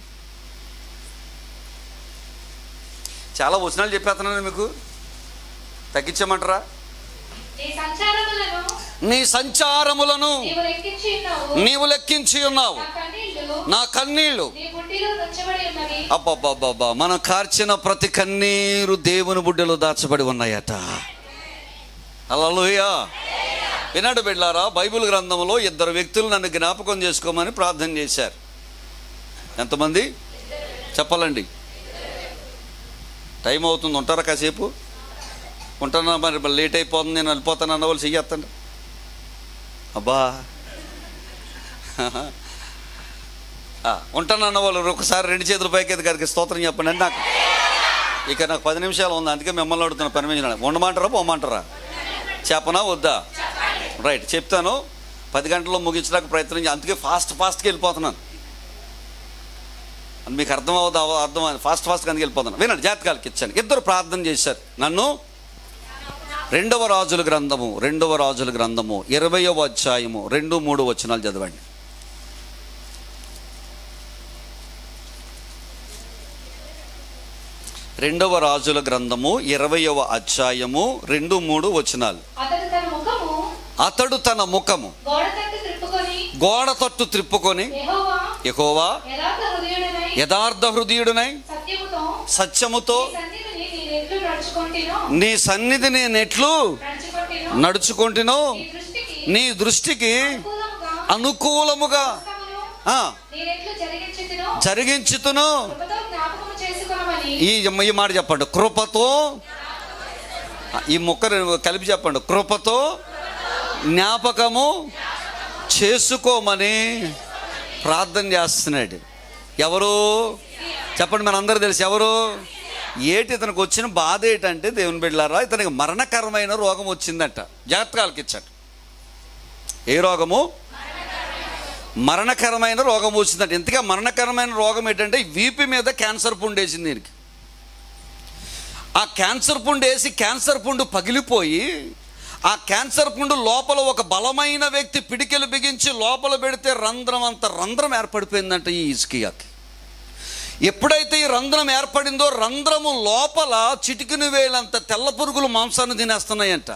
చాలా వచనాలు చెప్పేస్తున్నాను మీకు తగ్గించమంటారా నీ సంచారములను నీ సంచారములను నీవు లెక్కించి ఉన్నావు నీవు లెక్కించి ఉన్నావు నా కన్నీళ్లు నా కన్నీళ్లు నీ బుడ్డిలో ఉంచబడి ఉన్నవి అబ్బబ్బబ్బబ్బా మనం కార్చిన ప్రతి కన్నీరు దేవుని బుడ్డలో దాచబడి ఉన్నాయట అలలుయా వినాడు బిడ్లారా బైబిల్ గ్రంథంలో ఇద్దరు వ్యక్తులు నన్ను జ్ఞాపకం చేసుకోమని ప్రార్థన చేశారు ఎంతమంది చెప్పాలండి టైం అవుతుంది ఉంటారా కాసేపు ఉంటానా మరి లేట్ అయిపోతుంది నేను వెళ్ళిపోతాను అన్న వాళ్ళు చెయ్యేస్తండి అబ్బా ఆ, ఉంటానన్న వాళ్ళు ఒకసారి రెండు చేతులు పైకి గారికి స్తోత్రం చెప్పండి అని నాకు ఇక నాకు పది నిమిషాలు ఉంది అందుకే మిమ్మల్ని అడుగుతున్నా పర్మిషన్ ఉండమంటారా పోమంటారా చెప్పనా వద్దా రైట్ చెప్తాను పది గంటల్లో ముగించడానికి ప్రయత్నం చే- అందుకే ఫాస్ట్ ఫాస్ట్గా వెళ్ళిపోతున్నాను అది మీకు అర్థం అవుతా అర్థం ఫాస్ట్ ఫాస్ట్గా అందుకు వెళ్ళిపోతున్నాను వినండి జాతకాలకి ఇచ్చాను ఇద్దరు ప్రార్థన చేశారు నన్ను రెండవ రాజుల గ్రంథము రెండవ రాజుల గ్రంథము ఇరవయవ అధ్యాయము రెండు మూడు వచనాలు చదవండి రెండవ రాజుల గ్రంథము ఇరవయవ అధ్యాయము రెండు మూడు వచనాలు అతడు తన ముఖము అతడు తన ముఖము గోడ తట్టు త్రిప్పుకొని గోడ తట్టు త్రిప్పుకొని యెహోవా యెహోవా యథార్థ హృదయుడనై యథార్థ హృదయుడునై సత్యముతో సత్యముతో నీ సన్నిధిని నీ ఎట్లు నడుచుకుంటేనో నీ సన్నిధి నేనెట్లు నడుచుకుంటేనో నడుచుకుంటునో నీ దృష్టికి నీ దృష్టికి అనుకూలముగా అనుకూలముగా హస్తమును ఆ, నేనెట్లు జరిగించుతునో జరిగించుతును కృపతో జ్ఞాపకము చేసుకొనమని ఈ ఈ మాట చెప్పండి కృపతో ఆ, ఈ మొక్క కలిపి చెప్పండి కృపతో జ్ఞాపకము చేసుకోమని ప్రార్థన చేస్తున్నాడు ఎవరు చెప్పండి మనందరూ తెలుసు ఎవరు ఏటి ఇతనికి వచ్చిన బాధ ఏంటంటే దేవుని బిడ్డలారా ఇతనికి మరణకరమైన రోగం వచ్చిందంట జాతకాలకి ఇచ్చాడు ఏ రోగము మరణకరమైన రోగం వచ్చిందంట ఇంతగా మరణకరమైన రోగం ఏంటంటే వీపి మీద క్యాన్సర్ పుండు వేసింది దీనికి ఆ క్యాన్సర్ పుండు వేసి క్యాన్సర్ పుండు పగిలిపోయి ఆ క్యాన్సర్ పుండు లోపల ఒక బలమైన వ్యక్తి పిడికెలు బిగించి లోపల పెడితే రంధ్రం అంత రంధ్రం ఏర్పడిపోయిందంట ఈ ఇస్కియాకి ఎప్పుడైతే ఈ రంధ్రం ఏర్పడిందో రంధ్రము లోపల చిటికిన వేలంత తెల్ల పురుగులు మాంసాన్ని తినేస్తున్నాయంట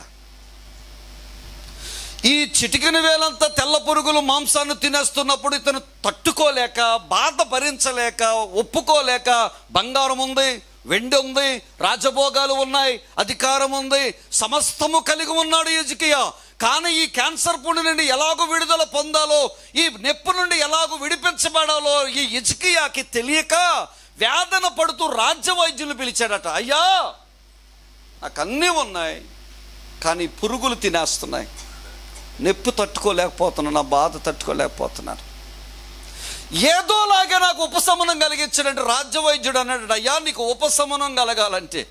ఈ చిటికిన వేలంత తెల్ల పురుగులు మాంసాన్ని తినేస్తున్నప్పుడు ఇతను తట్టుకోలేక బాధ భరించలేక ఒప్పుకోలేక బంగారం ఉంది వెండి ఉంది రాజభోగాలు ఉన్నాయి అధికారం ఉంది సమస్తము కలిగి ఉన్నాడు యజ్కియా కానీ ఈ క్యాన్సర్ పుండు నుండి ఎలాగో విడుదల పొందాలో ఈ నొప్పి నుండి ఎలాగో విడిపించబడాలో ఈ ఇజ్కియాకి తెలియక వేదన పడుతూ రాజ్య వైద్యులు పిలిచాడట అయ్యా నాకు అన్నీ ఉన్నాయి కానీ పురుగులు తినేస్తున్నాయి నొప్పి తట్టుకోలేకపోతున్నాను నా బాధ తట్టుకోలేకపోతున్నాను ఏదోలాగా నాకు ఉపశమనం కలిగించాడంటే రాజ్య వైద్యుడు అన్నాడు అయ్యా నీకు ఉపశమనం కలగాలంటే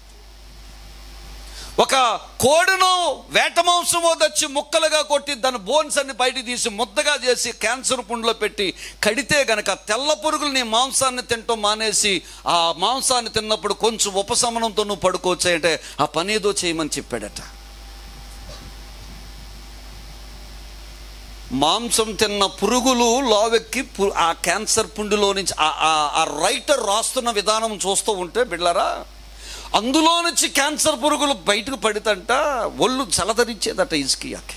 ఒక కోడిను వేట మాంసమో తెచ్చి ముక్కలుగా కొట్టి దాని బోన్స్ అన్ని బయట తీసి ముద్దగా చేసి క్యాన్సర్ పుండులో పెట్టి కడితే గనక తెల్ల పురుగులు నీ మాంసాన్ని తినటం మానేసి ఆ మాంసాన్ని తిన్నప్పుడు కొంచెం ఉపశమనంతో నువ్వు పడుకోవచ్చు అంటే ఆ పని ఏదో చేయమని చెప్పాడట మాంసం తిన్న పురుగులు లోవెక్కి పు- ఆ క్యాన్సర్ పుండులో నుంచి ఆ- ఆ- ఆ రైటర్ రాస్తున్న విధానం చూస్తూ ఉంటే బిళ్ళరా అందులో నుంచి క్యాన్సర్ పురుగులు బయటకు పడితంట ఒళ్ళు చలదరించేదట ఇసుకియాకి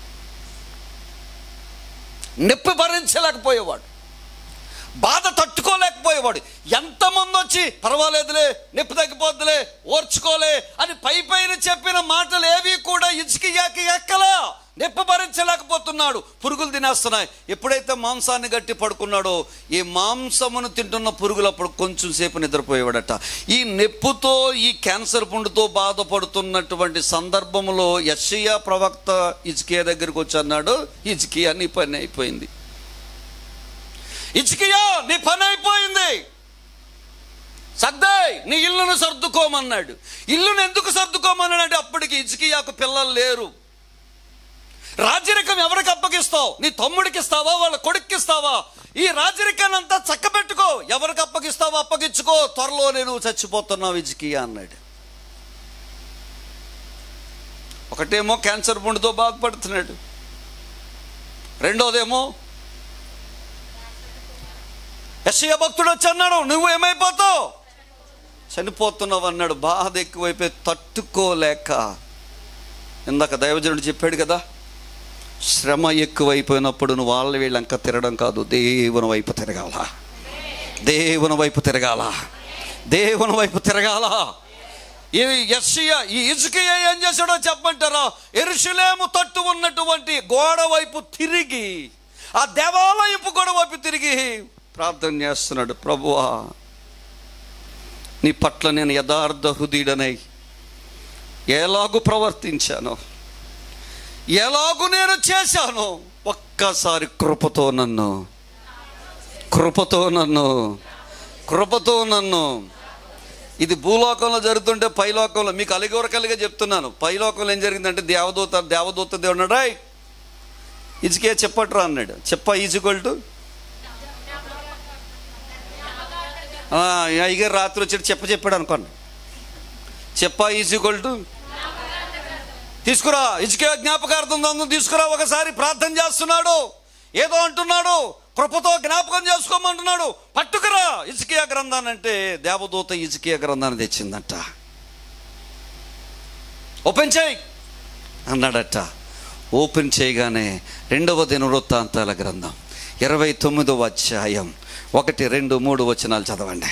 నొప్పి భరించలేకపోయేవాడు బాధ తట్టుకోలేకపోయేవాడు ఎంతమంది వచ్చి పర్వాలేదులే నొప్పి తగ్గిపోద్దులే ఓర్చుకోలే అని పై పైన చెప్పిన మాటలు ఏవి కూడా ఇసుకియాకి ఎక్కలా నొప్పి భరించలేకపోతున్నాడు పురుగులు తినేస్తున్నాయి ఎప్పుడైతే మాంసాన్ని గట్టి పడుకున్నాడో ఈ మాంసమును తింటున్న పురుగులు అప్పుడు కొంచెం సేపు నిద్రపోయేవాడట ఈ నొప్పుతో ఈ క్యాన్సర్ పుండుతో బాధపడుతున్నటువంటి సందర్భంలో యషియా ప్రవక్త ఇజ్కియా దగ్గరికి వచ్చి అన్నాడు ఇజ్కియా నీ పని అయిపోయింది ఇజ్కియా నీ పని అయిపోయింది సర్దాయ్ నీ ఇల్లును సర్దుకోమన్నాడు ఇల్లును ఎందుకు సర్దుకోమన్నాడు అంటే అప్పటికి ఇజ్కియాకు పిల్లలు లేరు రాజరికం ఎవరికి అప్పగిస్తావు నీ తమ్ముడికి ఇస్తావా వాళ్ళ కొడుక్కి ఇస్తావా ఈ రాజరికాన్ని అంతా చక్కబెట్టుకో ఎవరికి అప్పగిస్తావో అప్పగించుకో త్వరలో నేను చచ్చిపోతున్నావు ఇజ్కియా అన్నాడు ఒకటేమో క్యాన్సర్ పుండుతో బాధపడుతున్నాడు రెండోదేమో యశయ భక్తుడు వచ్చి అన్నాడు నువ్వు ఏమైపోతావు చనిపోతున్నావు అన్నాడు బాధ ఎక్కువైపోయి తట్టుకోలేక ఇందాక దైవజనుడు చెప్పాడు కదా శ్రమ ఎక్కువైపోయినప్పుడు నువ్వు వాళ్ళ వీళ్ళంక తిరగడం కాదు దేవుని వైపు తిరగాల దేవుని వైపు తిరగాల దేవుని వైపు తిరగాల ఈ యస్సియ ఈ ఇసుకయ్య ఏం చేశాడో చెప్పంటారా ఎరుషులేము తట్టు ఉన్నటువంటి గోడ వైపు తిరిగి ఆ దేవాలయపు గోడ వైపు తిరిగి ప్రార్థన చేస్తున్నాడు ప్రభువా నీ పట్ల నేను యథార్థ హృదయుడనై ఎలాగు ప్రవర్తించాను ఎలాగు నేను చేశాను ఒక్కసారి కృపతో నన్ను కృపతో నన్ను కృపతో నన్ను ఇది భూలోకంలో జరుగుతుంటే పైలోకంలో మీకు అలిగోరకలిగా చెప్తున్నాను పైలోకంలో ఏం జరిగిందంటే దేవదూత దేవదూత దేవుడు రాయ్ ఇజికే చెప్పట్రా అన్నాడు చెప్ప ఈజ్వల్ టు అయ్యగారు రాత్రి వచ్చి చెప్ప చెప్పాడు అనుకోండి చెప్ప ఈజ్వల్ టు తీసుకురా ఇసుకే జ్ఞాపకార్థం ఉందో తీసుకురా ఒకసారి ప్రార్థన చేస్తున్నాడు ఏదో అంటున్నాడు కృపతో జ్ఞాపకం చేసుకోమంటున్నాడు పట్టుకురా ఇసుకియా గ్రంథాన్ని అంటే దేవదూత ఇసుకియా గ్రంథాన్ని తెచ్చిందంట ఓపెన్ చేయి అన్నాడట ఓపెన్ చేయగానే రెండవ దినవృత్తాంతాల గ్రంథం ఇరవై తొమ్మిదవ అధ్యాయం ఒకటి రెండు మూడు వచనాలు చదవండి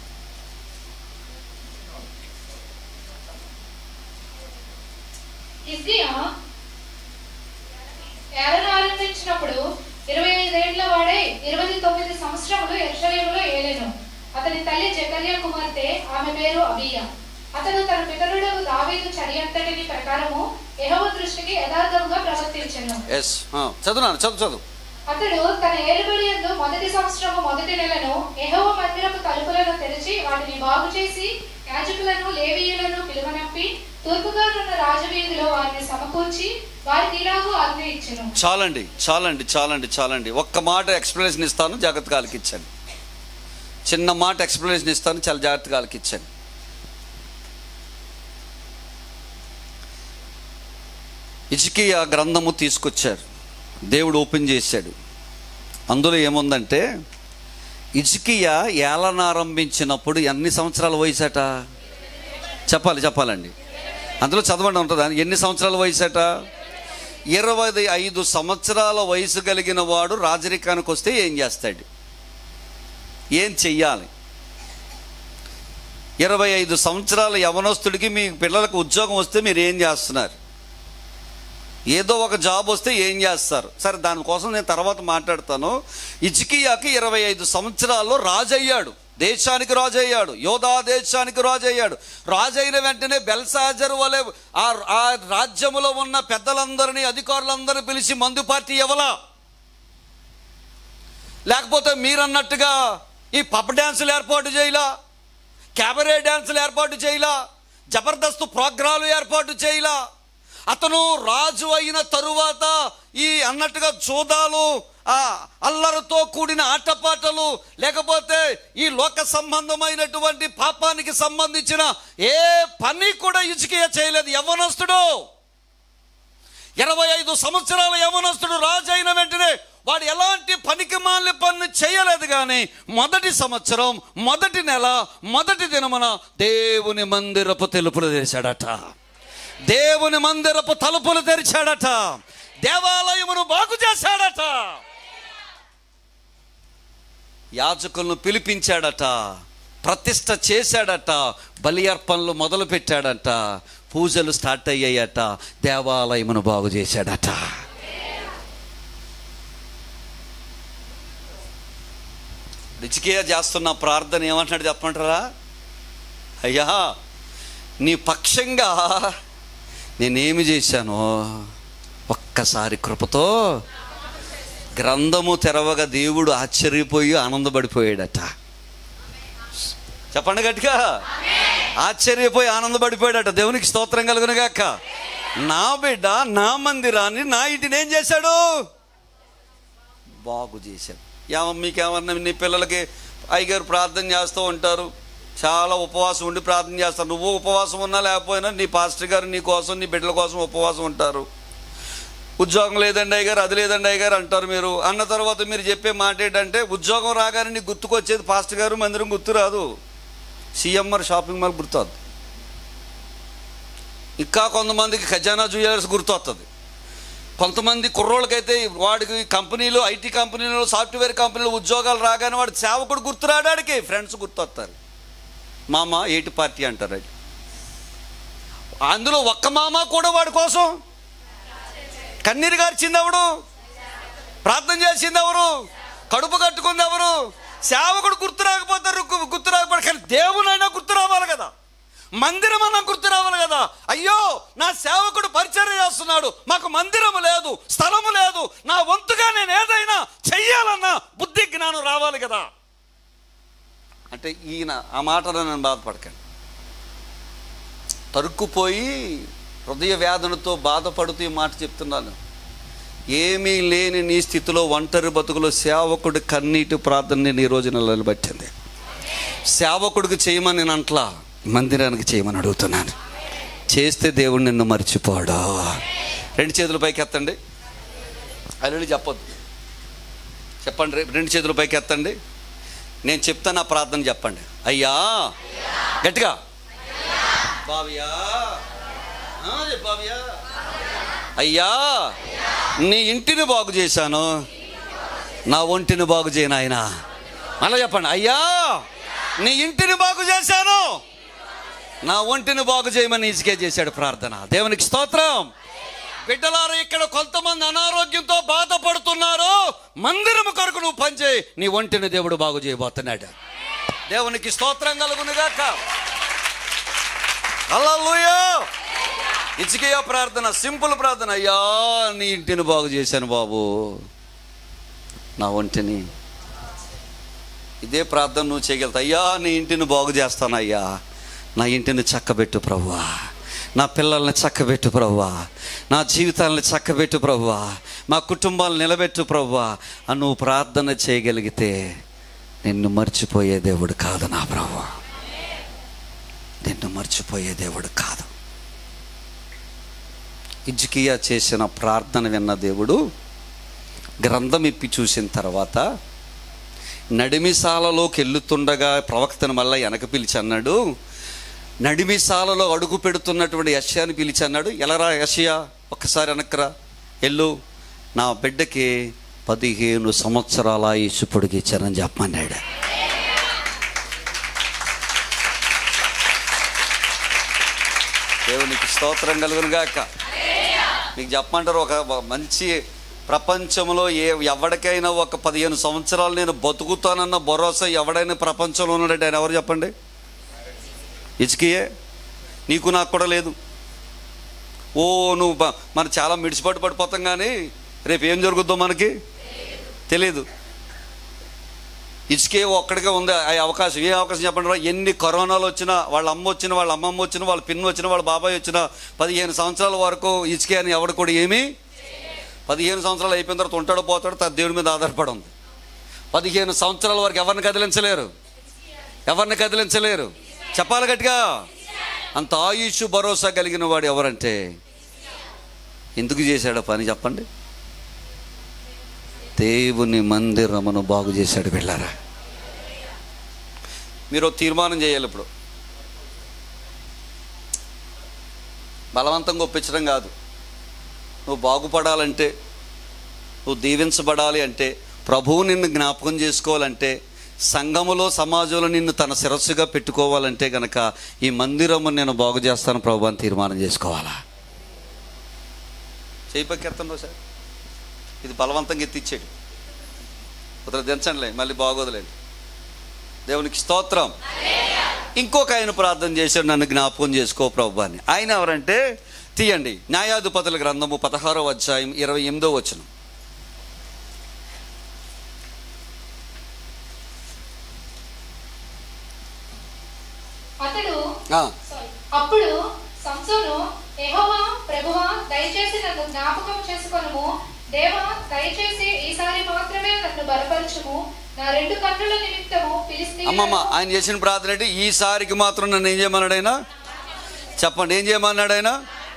హిజ్కియా ఏలను ఆరంభించినప్పుడు ఇరవై ఐదేండ్ల వాడై ఇరవై తొమ్మిది సంవత్సరములు ఎర్షలేములో ఏలెను అతని తల్లి జకర్యా కుమార్తె ఆమె పేరు అబియా అతను తన పితరుడు దావీదు చర్యంతటిని ప్రకారము యెహోవా దృష్టికి యథార్థంగా ప్రవర్తించెను ఎస్ చదువునాను చదువు చదువు అతడు తన ఏలుబడి యందు మొదటి సంవత్సరము మొదటి నెలను యెహోవా మందిరపు తలుపులను తెరిచి వాటిని బాగు చేసి యాజకులను లేవీయులను పిలువనంపి తూర్పుగా ఉన్న రాజవీధిలో వారిని సమకూర్చి వారికి ఇలాగూ ఆజ్ఞ ఇచ్చెను చాలండి చాలండి చాలండి చాలండి ఒక్క మాట ఎక్స్ప్లెనేషన్ ఇస్తాను జాగ్రత్తగా ఆలకించండి చిన్న మాట ఎక్స్ప్లెనేషన్ ఇస్తాను చాలా జాగ్రత్తగా ఆలకించండి ఇచికియ గ్రంథము తీసుకొచ్చారు దేవుడు ఓపెన్ చేశాడు అందులో ఏముందంటే ఇచికియ ఏలనారంభించినప్పుడు ఎన్ని సంవత్సరాల వయసట చెప్పాలి చెప్పాలండి అందులో చదవండి ఉంటుందా ఎన్ని సంవత్సరాల వయసట ఇరవై ఐదు సంవత్సరాల వయసు కలిగిన వాడు రాజరికానికి వస్తే ఏం చేస్తాడు ఏం చెయ్యాలి ఇరవై ఐదు సంవత్సరాల యవనస్తుడికి మీ పిల్లలకు ఉద్యోగం వస్తే మీరు ఏం చేస్తున్నారు ఏదో ఒక జాబ్ వస్తే ఏం చేస్తారు సరే దానికోసం నేను తర్వాత మాట్లాడతాను ఇజ్కియాకి ఇరవై ఐదు సంవత్సరాల్లో రాజు అయ్యాడు దేశానికి రాజు అయ్యాడు యోధా దేశానికి రాజు అయ్యాడు రాజు అయిన వెంటనే బెల్సాజర్ వలె ఆ ఆ రాజ్యములో ఉన్న పెద్దలందరినీ అధికారులందరినీ పిలిచి మందు పార్టీ ఎవలా లేకపోతే మీరన్నట్టుగా ఈ పబ్ డ్యాన్సులు ఏర్పాటు చేయలా క్యాబరే డ్యాన్సులు ఏర్పాటు చేయలా జబర్దస్త్ ప్రోగ్రాలు ఏర్పాటు చేయలా అతను రాజు అయిన తరువాత ఈ అన్నట్టుగా జోదాలు ఆ అల్లరితో కూడిన ఆటపాటలు లేకపోతే ఈ లోక సంబంధమైనటువంటి పాపానికి సంబంధించిన ఏ పని కూడా ఇసుకే చేయలేదు యవ్వనస్తుడు ఇరవై ఐదు సంవత్సరాల యవనస్తుడు రాజు అయిన వెంటనే వాడు ఎలాంటి పనికి మాలిన పని చేయలేదు కానీ మొదటి సంవత్సరం మొదటి నెల మొదటి దినమున దేవుని మందిరపు తెలుపులు తెరిచాడట దేవుని మందిరపు తలుపులు తెరిచాడట దేవాలయమును బాగు చేశాడట యాజకులను పిలిపించాడట ప్రతిష్ట చేశాడట బలి అర్పణలు మొదలు పెట్టాడట పూజలు స్టార్ట్ అయ్యాయట దేవాలయమును బాగు చేశాడట రిచికేయ చేస్తున్న ప్రార్థన ఏమంటున్నాడు చెప్పమంటారా అయ్యా నీ పక్షంగా నేనేమి చేశానో ఒక్కసారి కృపతో గ్రంథము తెరవగా దేవుడు ఆశ్చర్యపోయి ఆనందపడిపోయాడట చెప్పండి గట్టిగా ఆశ్చర్యపోయి ఆనందపడిపోయాడట దేవునికి స్తోత్రం కలుగునుగాక నా బిడ్డ నా మందిరాన్ని నా ఇంటిని ఏం చేశాడు బాగు చేశాడు ఏమో మీకేమన్నా నీ పిల్లలకి అయ్యగారు ప్రార్థన చేస్తూ ఉంటారు చాలా ఉపవాసం ఉండి ప్రార్థన చేస్తారు నువ్వు ఉపవాసం ఉన్నా లేకపోయినా నీ పాస్టర్ గారు నీ కోసం నీ బిడ్డల కోసం ఉపవాసం ఉంటారు ఉద్యోగం లేదండి అయ్యగారు అది లేదండి అయ్యగారు అంటారు మీరు అన్న తర్వాత మీరు చెప్పే మాట ఏంటంటే ఉద్యోగం రాగానే నీకు గుర్తుకొచ్చేది పాస్టర్ గారు మందిరం గుర్తు రాదు సిఎంఆర్ షాపింగ్ మాల్ గుర్తొద్దు ఇంకా కొంతమందికి ఖజానా జ్యువెలర్స్ గుర్తొస్తుంది కొంతమంది కుర్రోళ్ళకైతే వాడికి కంపెనీలు ఐటీ కంపెనీలు సాఫ్ట్వేర్ కంపెనీలు ఉద్యోగాలు రాగానే వాడు సేవకుడు గుర్తురాడానికి ఫ్రెండ్స్ గుర్తొస్తారు మామ ఏటి పార్టీ అంటారు అది అందులో ఒక్క మామ కూడా వాడి కోసం కన్నీరు గార్చింది ఎవడు ప్రార్థన చేసింది ఎవరు కడుపు కట్టుకుంది ఎవరు సేవకుడు గుర్తు రాకపోతారు గుర్తు రాకపోతే కానీ దేవునైనా గుర్తు రావాలి కదా మందిరం అన్న గుర్తు రావాలి కదా అయ్యో నా సేవకుడు పరిచయం చేస్తున్నాడు మాకు మందిరము లేదు స్థలము లేదు నా వంతుగా నేను ఏదైనా చెయ్యాలన్న బుద్ధి జ్ఞానం రావాలి కదా అంటే ఈయన ఆ మాటలో నేను బాధపడకండి తరుక్కుపోయి హృదయ వేదనతో బాధపడుతూ ఈ మాట చెప్తున్నాను ఏమీ లేని నీ స్థితిలో ఒంటరి బతుకులో సేవకుడి కన్నీటి ప్రార్థన నేను ఈ రోజు నిలబట్టింది సేవకుడికి చేయమని నేను అంట్లా మందిరానికి చేయమని అడుగుతున్నాను చేస్తే దేవుడు నిన్ను మర్చిపోడా రెండు చేతుల పైకి ఎత్తండి అల్లుడి చెప్పొద్దు చెప్పండి రే- రెండు చేతుల పైకి ఎత్తండి నేను చెప్తాను ఆ ప్రార్థన చెప్పండి అయ్యా గట్టిగా బావియా ఆ, చెప్పు బావియా అయ్యా నీ ఇంటిని బాగు చేశాను నా ఒంటిని బాగు చేయను ఆయన మళ్ళీ చెప్పండి అయ్యా నీ ఇంటిని బాగు చేశాను నా ఒంటిని బాగు చేయమని ఇసుకే చేశాడు ప్రార్థన దేవునికి స్తోత్రం బిడ్డలారా ఇక్కడ కొంతమంది అనారోగ్యంతో బాధపడుతున్నారు మందిరము కొరకు నువ్వు పనిచేయి నీ ఒంటిని దేవుడు బాగు చేయబోతున్నాడు దేవునికి స్తోత్రం కలుగునుగాక హల్లెలూయా ఇచ్చికయ్య ప్రార్థన సింపుల్ ప్రార్థన అయ్యా నీ ఇంటిని బాగు చేశాను బాబు నా ఒంటిని ఇదే ప్రార్థన నువ్వు చేయగలుగుతావు అయ్యా నీ ఇంటిని బాగు చేస్తాను అయ్యా నా ఇంటిని చక్కబెట్టు ప్రభువా నా పిల్లల్ని చక్కబెట్టు ప్రభువా నా జీవితాలను చక్కబెట్టు ప్రభువా మా కుటుంబాలను నిలబెట్టు ప్రభువా అని నువ్వు ప్రార్థన చేయగలిగితే నిన్ను మర్చిపోయే దేవుడు కాదు నా ప్రభువా నిన్ను మర్చిపోయే దేవుడు కాదు ఇజ్కియా చేసిన ప్రార్థన విన్న దేవుడు గ్రంథం ఇప్పి చూసిన తర్వాత నడిమిసాలలోకి వెళ్ళుతుండగా ప్రవక్తను మళ్ళీ వెనక పిలిచి అన్నాడు నడిమిసాలలో అడుగు పెడుతున్నటువంటి యష్యాని పిలిచి అన్నాడు ఎలరా యషయా ఒక్కసారి వెనక్రా ఎల్లు నా బిడ్డకి పదిహేను సంవత్సరాల ఆయుష్ పొడిగిచ్చానని చెప్పమన్నాడు దేవునికి స్తోత్రం కలుగును గాక మీకు చెప్పమంటారు ఒక ఒక మంచి ప్రపంచంలో ఏ ఎవరికైనా ఒక పదిహేను సంవత్సరాలు నేను బతుకుతానన్న భరోసా ఎవడైనా ప్రపంచంలో ఉన్నాడంటే ఆయన ఎవరు చెప్పండి ఇచ్కియే నీకు నాకు కూడా లేదు ఓ నువ్వు బ- మనం చాలా మిడిసిపట్టు పడిపోతాం కానీ రేపు ఏం జరుగుద్దో మనకి తెలియదు ఇసుకే ఒక్కడికే ఉంది ఆ అవకాశం ఏ అవకాశం చెప్పండి రా? ఎన్ని కరోనాలు వచ్చినా వాళ్ళ అమ్మ వచ్చినా వాళ్ళ అమ్మమ్మ వచ్చినా వాళ్ళ పిన్ను వచ్చినా వాళ్ళ బాబాయ్ వచ్చినా పదిహేను సంవత్సరాల వరకు ఇసుకే అని ఎవడు కూడా ఏమీ పదిహేను సంవత్సరాలు అయిపోయిన తర్వాత ఉంటాడో పోతాడో తన దేవుడి మీద ఆధారపడి ఉంది పదిహేను సంవత్సరాల వరకు ఎవరిని కదిలించలేరు ఎవరిని కదిలించలేరు చెప్పాలి గట్టిగా అంత ఆయుష్ భరోసా కలిగిన వాడు ఎవరంటే ఎందుకు చేశాడో పని చెప్పండి దేవుని మందిరమును బాగు చేశాడు వెళ్ళారా మీరు ఒక తీర్మానం చేయాలి ఇప్పుడు బలవంతంగా ఒప్పించడం కాదు నువ్వు బాగుపడాలంటే నువ్వు దీవించబడాలి అంటే ప్రభువు నిన్ను జ్ఞాపకం చేసుకోవాలంటే సంఘములో సమాజంలో నిన్ను తన శిరస్సుగా పెట్టుకోవాలంటే గనక ఈ మందిరము నేను బాగు చేస్తాను ప్రభు అని తీర్మానం చేసుకోవాలా చేయి పక్కెత్తండి సార్ ఇది బలవంతంగా ఎత్తిచ్చాడు కుదర దించండిలే మళ్ళీ బాగోదులేండి దేవునికి స్తోత్రం ఇంకొక ఆయన ప్రార్థన చేశాడు నన్ను జ్ఞాపకం చేసుకో ప్రభు అని ఆయన ఎవరంటే తీయండి న్యాయాధిపతుల గ్రంథము పదహారో అధ్యాయం ఇరవై ఎనిమిదో వచనం అతడు ఆ, sorry. అప్పుడు సంసోను యెహోవా ప్రభువా దయచేసి నన్ను జ్ఞాపకం చేసుకొనుము దేవా దయచేసి ఈసారి మాత్రమే నన్ను బలపరచుము నా రెండు కన్నుల నిమిత్తము అమ్మమ్మ ఫిలిస్తీయులను ఆయన చేసిన ప్రార్థన ఏంటి ఈసారికి మాత్రం నన్ను ఏం చేయమన్నాడు ఆయన చెప్పండి ఏం చేయమన్నాడు ఆయన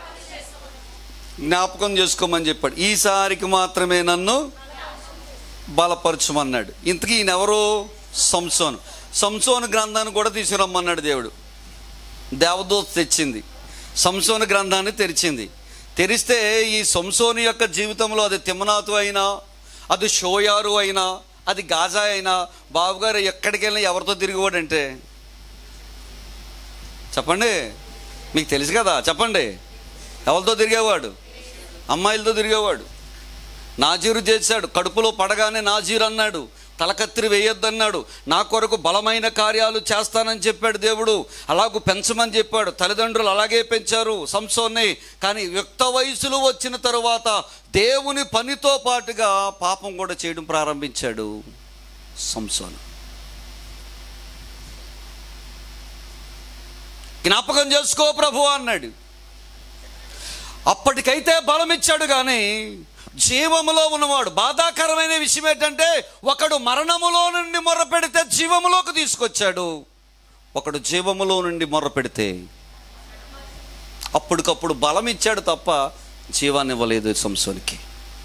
జ్ఞాపకం చేసుకోమని చెప్పాడు ఈసారికి మాత్రమే నన్ను బలపరచమన్నాడు ఇంతకీ ఈయన ఎవరు సంసోను సంసోను గ్రంథాన్ని కూడా తీసుకురమ్మన్నాడు దేవుడు దేవదూత తెచ్చింది సంసోను గ్రంథాన్ని తెరిచింది తెరిస్తే ఈ సంసోను యొక్క జీవితంలో అది తిమ్మనాథు అయినా అది షోయారు అయినా అది గాజా అయినా బాబుగారు ఎక్కడికి వెళ్ళినా ఎవరితో తిరిగివాడంటే చెప్పండి మీకు తెలుసు కదా చెప్పండి ఎవరితో తిరిగేవాడు అమ్మాయిలతో తిరిగేవాడు నాజీరు చేశాడు కడుపులో పడగానే నాజీరు అన్నాడు తలకత్తిరి వేయొద్దన్నాడు నా కొరకు బలమైన కార్యాలు చేస్తానని చెప్పాడు దేవుడు అలాగూ పెంచమని చెప్పాడు తల్లిదండ్రులు అలాగే పెంచారు సంసోన్ని కానీ యుక్త వయసులో వచ్చిన తరువాత దేవుని పనితో పాటుగా పాపం కూడా చేయడం ప్రారంభించాడు సంసోను జ్ఞాపకం చేసుకో ప్రభు అన్నాడు అప్పటికైతే బలం ఇచ్చాడు కానీ జీవములో ఉన్నవాడు బాధాకరమైన విషయం ఏంటంటే ఒకడు మరణములో నుండి మొర్ర పెడితే జీవములోకి తీసుకొచ్చాడు ఒకడు జీవములో నుండి మొర్ర పెడితే అప్పటికప్పుడు బలం ఇచ్చాడు తప్ప జీవాన్ని ఇవ్వలేదు సంసోనికి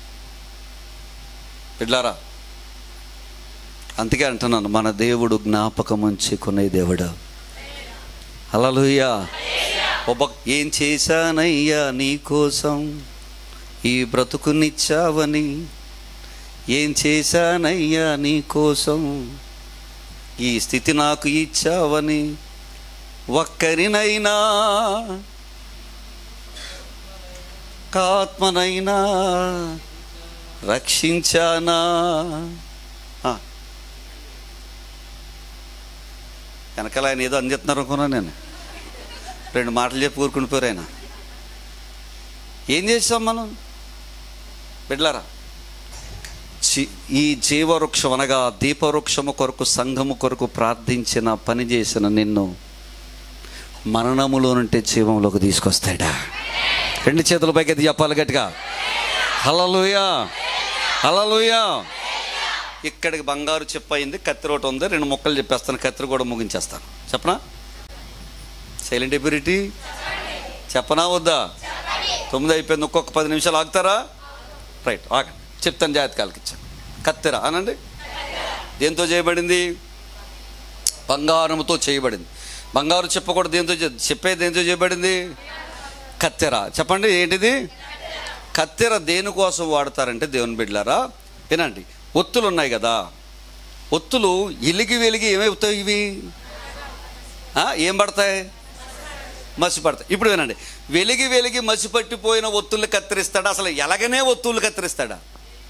పిల్లారా అందుకే అంటున్నాను మన దేవుడు జ్ఞాపకం ఉంచుకునే దేవుడు హల్లెలూయా ఒబ్బ ఏం చేశానయ్యా నీ కోసం ఈ బ్రతుకునిచ్చావని ఏం చేశానయ్యా నీ కోసం ఈ స్థితి నాకు ఇచ్చావని ఒక్కరినైనా కాత్మనైనా రక్షించానా ఆ. వెనకాల ఆయన ఏదో అందిస్తున్నారు అనుకున్నా నేను రెండు మాటలు చెప్పి ఊరుకుని పోయారు ఆయన ఏం చేసాం మనం బిడ్లారా జీ- ఈ జీవవృక్షం అనగా దీపవృక్షము కొరకు సంఘము కొరకు ప్రార్థించిన పని చేసిన నిన్ను మరణములో నుండి జీవంలోకి తీసుకొస్తాడా రెండు చేతుల పైకి ఎత్తి చెప్పాలి గట్టిగా హలలుయా హలలుయా ఇక్కడికి బంగారు చెప్ప అయింది కత్తి రోట ఉంది రెండు ముక్కలు చెప్పేస్తాను కత్తిరి కూడా ముగించేస్తాను చెప్పనా సైలెంట్ ఎబిలిటీ చెప్పనా వద్దా తొమ్మిది అయిపోయింది ఒక్కొక్క పది నిమిషాలు ఆగుతారా రైట్ ఆగండి చెప్తాను జాతకాలకి ఇచ్చాను కత్తెర అనండి దేంతో చేయబడింది బంగారముతో చేయబడింది బంగారు చెప్పకూడదు దేంతో చే- చెప్పేది దేంతో చేయబడింది కత్తెర చెప్పండి ఏంటిది కత్తెర దేనికోసం వాడతారంటే దేవుని బిడ్డలారా వినండి ఒత్తులు ఉన్నాయి కదా ఒత్తులు ఇలిగి వెలిగి ఏమవుతాయి ఇవి ఆ, ఏం పడతాయి మసి పడతాయి ఇప్పుడు వినండి వెలిగి వెలిగి మసి పట్టిపోయిన ఒత్తులు కత్తిరిస్తాడా అసలు ఎలాగనే ఒత్తులు కత్తిరిస్తాడా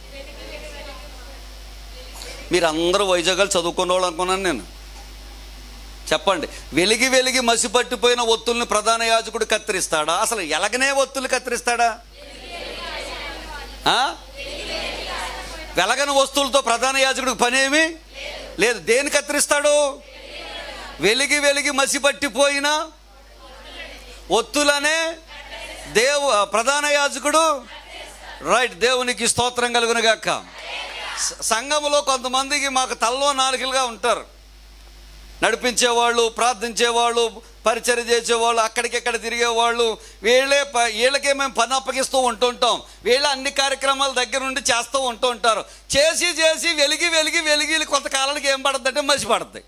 మీరు అందరూ వైజాగాలు చదువుకున్న వాళ్ళు అనుకున్నాను నేను చెప్పండి వెలిగి వెలిగి మసి పట్టిపోయిన ఒత్తుల్ని ప్రధాన యాజకుడు కత్తిరిస్తాడా అసలు ఎలాగనే ఒత్తులు కత్తిరిస్తాడా ఆ? వెలగని వస్తువులతో ప్రధాన యాజకుడికి పని ఏమి లేదు దేని కత్తిరిస్తాడు వెలిగి వెలిగి మసి పట్టిపోయిన ఒత్తులనే దేవు ప్రధాన యాజకుడు రైట్ దేవునికి స్తోత్రం కలుగును గాక స- సంఘములో కొంతమందికి మాకు తల్లో నాలుగులుగా ఉంటారు నడిపించేవాళ్ళు ప్రార్థించేవాళ్ళు పరిచయం చేసేవాళ్ళు అక్కడికిక్కడ తిరిగేవాళ్ళు వీళ్ళే ప- వీళ్ళకే మేము పని అప్పగిస్తూ ఉంటుంటాం వీళ్ళే అన్ని కార్యక్రమాల దగ్గర నుండి చేస్తూ ఉంటూ ఉంటారు చేసి చేసి వెలిగి వెలిగి వెలిగి వీళ్ళు కొంతకాలానికి ఏం పడుతుందంటే మసి పడుతుంది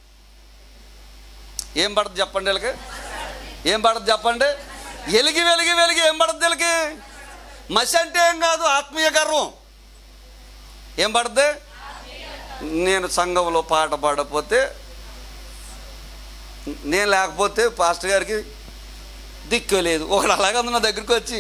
ఏం పడుతుంది చెప్పండి వీళ్ళకి ఏం పడుతుంది చెప్పండి వెలిగి వెలిగి వెలిగి ఏం పడుతుంది వీళ్ళకి మసి అంటే ఏం కాదు ఆత్మీయ గర్వం ఏం పడుతుంది నేను సంఘంలో పాట పాడకపోతే నేను లేకపోతే పాస్టర్ గారికి దిక్కు లేదు ఒకడు అలాగే ఉంది నా దగ్గరికి వచ్చి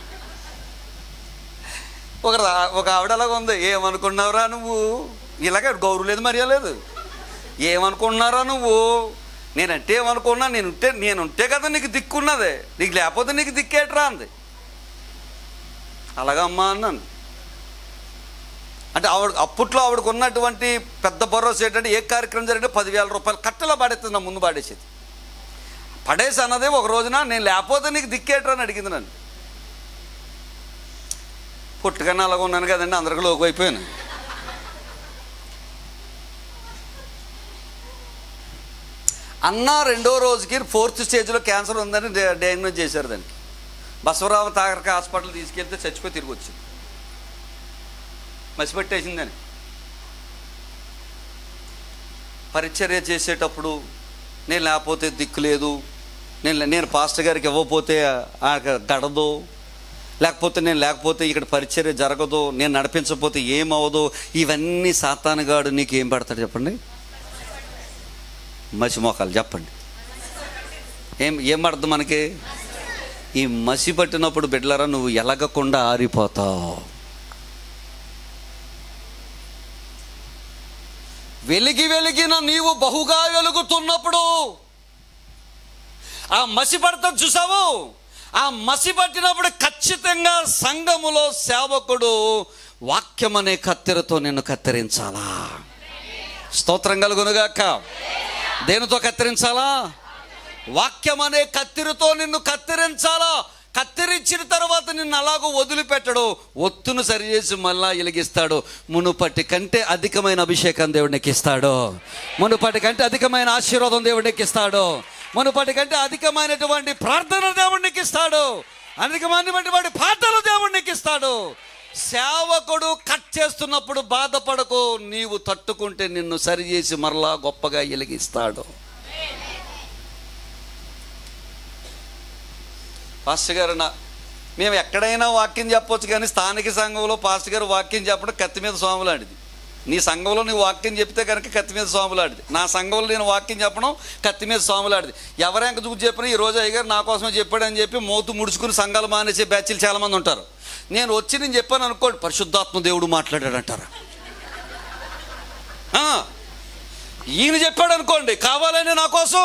ఒక ఒక ఆవిడ అలాగ ఉంది ఏమనుకున్నావురా నువ్వు ఇలాగే గౌరవ లేదు మర్యాద లేదు ఏమనుకున్నారా నువ్వు నేనంటే ఏమనుకున్నా నేను ఉంటే నేను ఉంటే కదా నీకు దిక్కున్నదే నీకు లేకపోతే నీకు దిక్కేట్రా అంది అలాగమ్మా అన్నాను అంటే ఆవిడ అప్పట్లో ఆవిడకు ఉన్నటువంటి పెద్ద భరోసా ఏంటంటే ఏ కార్యక్రమం జరిగితే పదివేల రూపాయలు కట్టెలా పాడేస్తుంది నా ముందు పాడేసేది పడేసి అన్నదే ఒక రోజున నేను లేకపోతే నీకు దిక్కేట్రా అని అడిగింది నన్ను పుట్టుకన్నా అలాగ ఉన్నాను కదండి అందరికీ లోకు అయిపోయాను అన్న రెండో రోజుకి ఫోర్త్ స్టేజ్లో క్యాన్సర్ ఉందని డే- డయాగ్నోజ్ చేశారు దానికి బసవరావు తాగరక హాస్పిటల్ తీసుకెళ్తే చచ్చిపోయి తిరిగి వచ్చింది మసిపెట్టేసిందని పరిచర్య చేసేటప్పుడు నేను లేకపోతే దిక్కు లేదు నేను నేను పాస్టర్ గారికి ఇవ్వకపోతే ఆ గడదు లేకపోతే నేను లేకపోతే ఇక్కడ పరిచర్య జరగదు నేను నడిపించకపోతే ఏమవదు ఇవన్నీ సాతానుగాడు నీకు ఏం పడతాడు చెప్పండి మసి మోకాలు చెప్పండి ఏం ఏం పడుతుంది మనకి ఈ మసి పట్టినప్పుడు బిడ్డలరా నువ్వు ఎలగకుండా ఆరిపోతావు వెలిగి వెలిగిన నీవు బహుగా వెలుగుతున్నప్పుడు ఆ మసి పడతాం చూసావు ఆ మసి పట్టినప్పుడు ఖచ్చితంగా సంఘములో సేవకుడు వాక్యం అనే కత్తెరతో నిన్ను కత్తిరించాలా స్తోత్రం కలుగునుగాక దేనితో కత్తిరించాలా వాక్యం అనే కత్తిరితో నిన్ను కత్తిరించాలా కత్తిరించిన తర్వాత నిన్ను అలాగూ వదిలిపెట్టడు ఒత్తును సరిచేసి మళ్ళా వెలిగిస్తాడు మునుపటి కంటే అధికమైన అభిషేకం దేవుడికి ఇస్తాడు మునుపటి కంటే అధికమైన ఆశీర్వాదం దేవుడికి ఇస్తాడు మునుపటి కంటే అధికమైనటువంటి ప్రార్థన దేవుడికి ఇస్తాడు అధికమైనటువంటి పాటలు దేవుడికి ఇస్తాడు సేవకుడు కట్ చేస్తున్నప్పుడు బాధపడకు నీవు తట్టుకుంటే నిన్ను సరిచేసి మరలా గొప్పగా వెలిగిస్తాడు పాస్టర్ గారు నా మేము ఎక్కడైనా వాక్యం చెప్పొచ్చు కానీ స్థానిక సంఘంలో పాస్టర్ గారు వాక్యం చెప్పడం కత్తి మీద స్వాములాంటిది నీ సంఘంలో నీ వాక్యం చెప్తే కనుక కత్తి మీద స్వాములాడిది నా సంఘంలో నేను వాక్యం చెప్పడం కత్తి మీద స్వాములాడిది ఎవరెంక చూసి చెప్పినా ఈ రోజు అయ్యగారు నా కోసమే చెప్పాడని చెప్పి మోతు ముడుచుకుని సంఘాలు మానేసే బ్యాచ్లు చాలామంది ఉంటారు నేను వచ్చి నేను చెప్పాను అనుకోండి పరిశుద్ధాత్మ దేవుడు మాట్లాడాడంటారు ఆ, ఈయన చెప్పాడు అనుకోండి కావాలని నా కోసం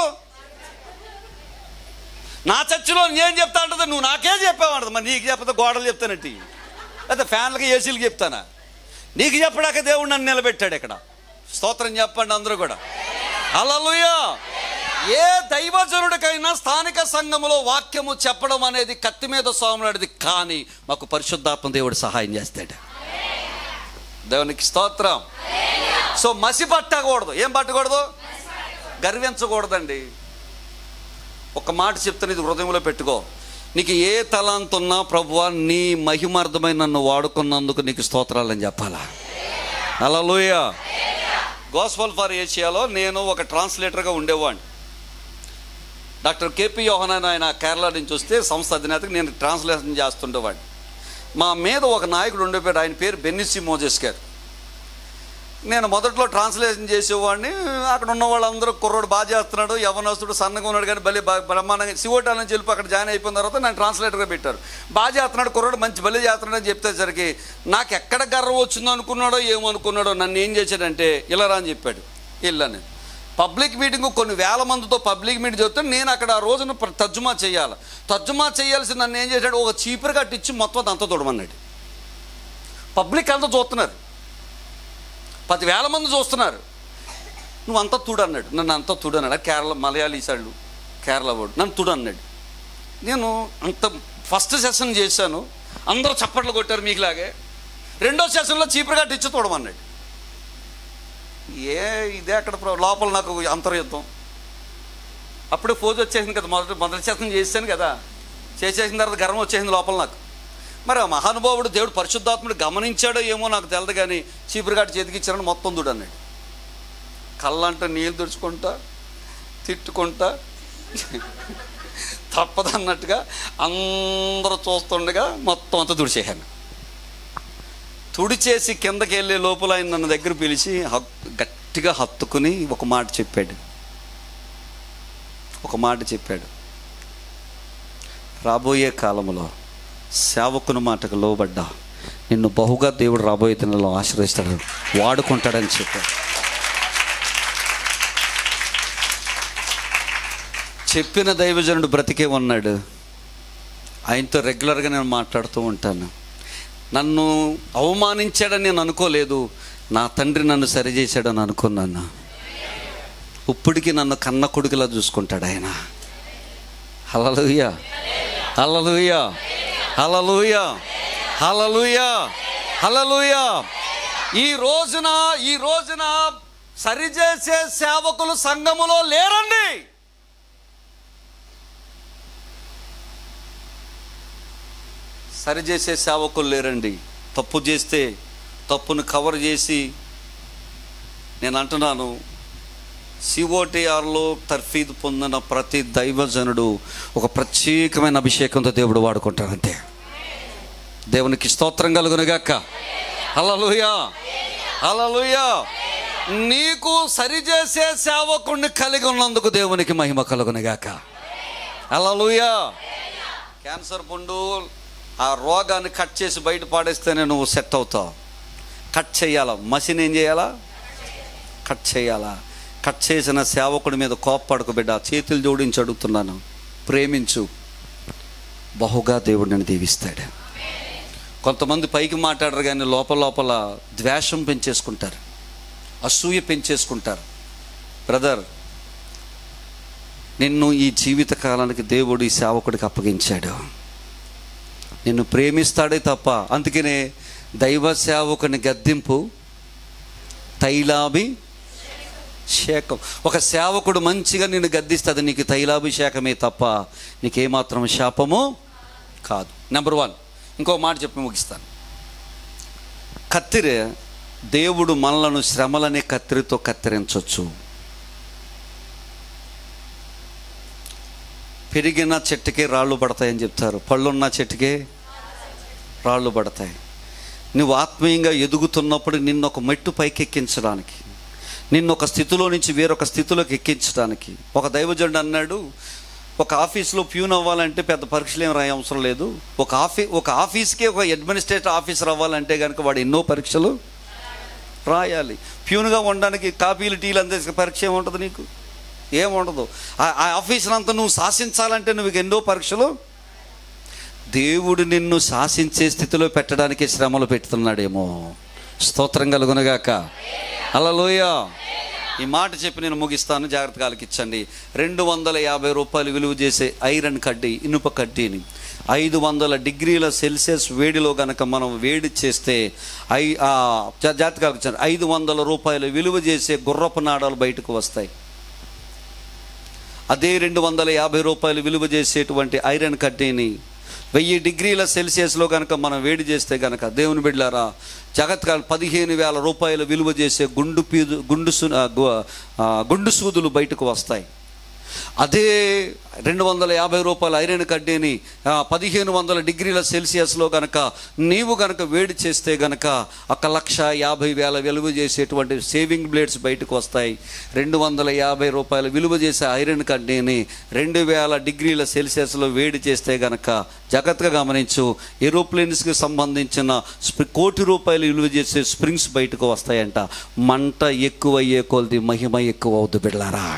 నా చర్చిలో నేను చెప్తా అంటది నువ్వు నాకే చెప్పావంటది మరి నీకు చెప్పతే గోడలు చెప్తానట్టి అయితే ఫ్యాన్లకి ఏసీలు చెప్తానా నీకు చెప్పడాక దేవుడు నన్ను నిలబెట్టాడు ఇక్కడ స్తోత్రం చెప్పండి అందరూ కూడా అలలుయా ఏ దైవజనుడికైనా స్థానిక సంఘములో వాక్యము చెప్పడం అనేది కత్తి మీద సోమలాడిది కానీ మాకు పరిశుద్ధాత్మ దేవుడు సహాయం చేస్తాడు దేవునికి స్తోత్రం సో మసి పట్టకూడదు ఏం పట్టకూడదు గర్వించకూడదండి ఒక మాట చెప్తాను ఇది హృదయంలో పెట్టుకో నీకు ఏ తలాంత ఉన్నా ప్రభువా నీ మహిమార్థమై నన్ను వాడుకున్నందుకు నీకు స్తోత్రాలని చెప్పాలా అలా లోయ గోస్వల్ ఫర్ ఏషియాలో నేను ఒక ట్రాన్స్లేటర్గా ఉండేవాడిని డాక్టర్ కేపీ యోహనాన్ ఆయన కేరళ నుంచి వస్తే సంస్థ అధినేతకు నేను ట్రాన్స్లేషన్ చేస్తుండేవాడిని మా మీద ఒక నాయకుడు ఉండిపోయాడు ఆయన పేరు బెన్నిసి మోజెస్ గారు నేను మొదట్లో ట్రాన్స్లేషన్ చేసేవాడిని అక్కడ ఉన్న వాళ్ళందరూ కుర్రోడు బాగా చేస్తున్నాడు యవనస్తుడు సన్నగా ఉన్నాడు కానీ భలే బా- బ్రహ్మాండంగా శివోటాల నుంచి వెళ్ళి అక్కడ జాయిన్ అయిపోయిన తర్వాత నన్ను ట్రాన్స్లేటర్గా పెట్టారు బాగా చేస్తున్నాడు కుర్రోడు మంచి భలే చేస్తున్నాడు అని చెప్తేసరికి నాకు ఎక్కడ గర్వం వచ్చిందో అనుకున్నాడో ఏమనుకున్నాడో నన్ను ఏం చేశాడంటే ఇలా రా అని చెప్పాడు వెళ్ళాను పబ్లిక్ మీటింగ్ కొన్ని వేల మందితో పబ్లిక్ మీటింగ్ చెప్తే నేను అక్కడ ఆ రోజున ప్ర- తర్జుమా చేయాలి తర్జుమా చేయాల్సి నన్ను ఏం చేశాడు ఒక చీపురు కట్టించి మొత్తం అంతా తొడమన్నాడు పబ్లిక్ అంతా చూస్తున్నారు పదివేల మంది చూస్తున్నారు నువ్వు అంతా తుడు అన్నాడు నన్ను అంతా తుడు అన్నాడు కేరళ మలయాళీసాళ్ళు కేరళ వాడు నన్ను తుడు అన్నాడు నేను అంత ఫస్ట్ సెషన్ చేశాను అందరూ చప్పట్లు కొట్టారు మీకులాగే రెండో సెషన్లో చీపురు కట్టి ఇచ్చి తోడమన్నాడు ఏ ఇదే అక్కడ ప్ర- లోపల నాకు అంతర్యుద్ధం అప్పుడే ఫోజ్ వచ్చేసింది కదా మొదటి మొదటి సెషన్ చేశాను కదా చేసేసిన తర్వాత గర్వం వచ్చేసింది లోపల నాకు మరి ఆ మహానుభావుడు దేవుడు పరిశుద్ధాత్ముడు గమనించాడో ఏమో నాకు తెలదు కానీ చీపురుగాటి చేతికి ఇచ్చారని మొత్తం దుడు అన్నాడు కళ్ళంట నీళ్ళు తుడుచుకుంటా తిట్టుకుంటా తప్పదన్నట్టుగా అందరూ చూస్తుండగా మొత్తం అంతా తుడిచేసాను తుడిచేసి కిందకి వెళ్ళే లోపల ఆయన నన్ను దగ్గర పిలిచి హక్ గట్టిగా హత్తుకుని ఒక మాట చెప్పాడు ఒక మాట చెప్పాడు రాబోయే కాలంలో సేవకుని మాటకు లోబడ్డా నిన్ను బహుగా దేవుడు రాబోయే దినాల్లో ఆశ్రయిస్తాడు వాడుకుంటాడని చెప్పాడు చెప్పిన దైవజనుడు బ్రతికే ఉన్నాడు ఆయనతో రెగ్యులర్గా నేను మాట్లాడుతూ ఉంటాను నన్ను అవమానించాడని నేను అనుకోలేదు నా తండ్రి నన్ను సరిచేశాడని అనుకున్నాను ఇప్పటికీ నన్ను కన్న కొడుకులా చూసుకుంటాడు ఆయన హలలుయ హలలుయ హలలుయ హలలుయ హలలుయ ఈ రోజున ఈ రోజున సరిచేసే సేవకులు సంఘములో లేరండి సరిచేసే సేవకులు లేరండి తప్పు చేస్తే తప్పును కవర్ చేసి నేను అంటున్నాను సిఓటిఆర్లో తర్ఫీదు పొందిన ప్రతి దైవజనుడు ఒక ప్రత్యేకమైన అభిషేకంతో దేవుడు వాడుకుంటాడు అంతే దేవునికి స్తోత్రం కలుగునుగాక హలలుయా హలలుయా నీకు సరిచేసే సేవకుణ్ణి కలిగి ఉన్నందుకు దేవునికి మహిమ కలుగునుగాక హలలుయా క్యాన్సర్ పుండు ఆ రోగాన్ని కట్ చేసి బయట పాడేస్తేనే నువ్వు సెట్ అవుతావు కట్ చేయాలా మసిన్ ఏం చేయాలా కట్ చేయాలా కట్ చేసిన సేవకుడి మీద కోప్పడకు బిడ్డ చేతులు జోడించి అడుగుతున్నాను ప్రేమించు బహుగా దేవుడు నన్ను దీవిస్తాడు కొంతమంది పైకి మాట్లాడరు కానీ లోపల లోపల ద్వేషం పెంచేసుకుంటారు అసూయ పెంచేసుకుంటారు బ్రదర్ నిన్ను ఈ జీవిత కాలానికి దేవుడు ఈ సేవకుడికి అప్పగించాడు నిన్ను ప్రేమిస్తాడే తప్ప అందుకనే దైవ సేవకుని గద్దింపు తైలాభి శేకం ఒక సేవకుడు మంచిగా నిన్ను గద్దిస్తుంది నీకు తైలాభిషేకమే తప్ప నీకేమాత్రం శాపము కాదు నెంబర్ వన్ ఇంకో మాట చెప్పి ముగిస్తాను కత్తిరే దేవుడు మనలను శ్రమలనే కత్తిరితో కత్తిరించవచ్చు పెరిగిన చెట్టుకే రాళ్ళు పడతాయని చెప్తారు పళ్ళున్న చెట్టుకే రాళ్ళు పడతాయి నువ్వు ఆత్మీయంగా ఎదుగుతున్నప్పుడు నిన్ను ఒక మెట్టు పైకి ఎక్కించడానికి నిన్ను ఒక స్థితిలో నుంచి వేరొక స్థితిలోకి ఎక్కించడానికి ఒక దైవజనుడు అన్నాడు ఒక ఆఫీస్లో ప్యూన్ అవ్వాలంటే పెద్ద పరీక్షలు ఏం రాయ అవసరం లేదు ఒక ఆఫీ ఒక ఆఫీస్కి ఒక అడ్మినిస్ట్రేటివ్ ఆఫీసర్ అవ్వాలంటే కనుక వాడు ఎన్నో పరీక్షలు రాయాలి ప్యూన్గా ఉండడానికి కాపీలు టీలు అందేసే పరీక్ష ఏముంటుంది నీకు ఏముండదు ఆ ఆ ఆఫీసును అంతా నువ్వు శాసించాలంటే నువ్వు ఎన్నో పరీక్షలు దేవుడు నిన్ను శాసించే స్థితిలో పెట్టడానికి శ్రమలు పెడుతున్నాడేమో స్తోత్రం కలుగునగాక అలలోయ ఈ మాట చెప్పి నేను ముగిస్తాను జాగ్రత్తగా ఆలకించండి రెండు వందల యాభై రూపాయలు విలువ చేసే ఐరన్ కడ్డీ ఇనుప కడ్డీని ఐదు వందల డిగ్రీల సెల్సియస్ వేడిలో గనక మనం వేడి చేస్తే ఐ ఆ, జా- జాగ్రత్తగా ఆలకించండి ఐదు వందల రూపాయలు విలువ చేసే గుర్రపు నాడాలు బయటకు వస్తాయి అదే రెండు వందల యాభై రూపాయలు విలువ చేసేటువంటి ఐరన్ కడ్డీని వెయ్యి డిగ్రీల సెల్సియస్లో కనుక మనం వేడి చేస్తే కనుక దేవుని బిడ్డారా జగత్కాల పదిహేను వేల రూపాయలు విలువ చేసే గుండు పీదు గుండు సు ఆ, గు- ఆ, గుండు సూదులు బయటకు వస్తాయి అదే రెండు వందల యాభై రూపాయల ఐరన్ కడ్డీని ఆ, పదిహేను వందల డిగ్రీల సెల్సియస్లో గనక నీవు గనక వేడి చేస్తే గనక ఒక లక్ష యాభై వేల విలువ చేసేటువంటి సేవింగ్ బ్లేడ్స్ బయటకు వస్తాయి రెండు వందల యాభై రూపాయల విలువ చేసే ఐరన్ కడ్డీని రెండు వేల డిగ్రీల సెల్సియస్లో వేడి చేస్తే గనక జాగ్రత్తగా గమనించు ఏరోప్లేన్స్కి సంబంధించిన స్ప్రి- కోటి రూపాయలు విలువ చేసే స్ప్రింగ్స్ బయటకు వస్తాయంట మంట ఎక్కువయ్యే కొలది మహిమ ఎక్కువ అవుద్దు బిడ్డలారా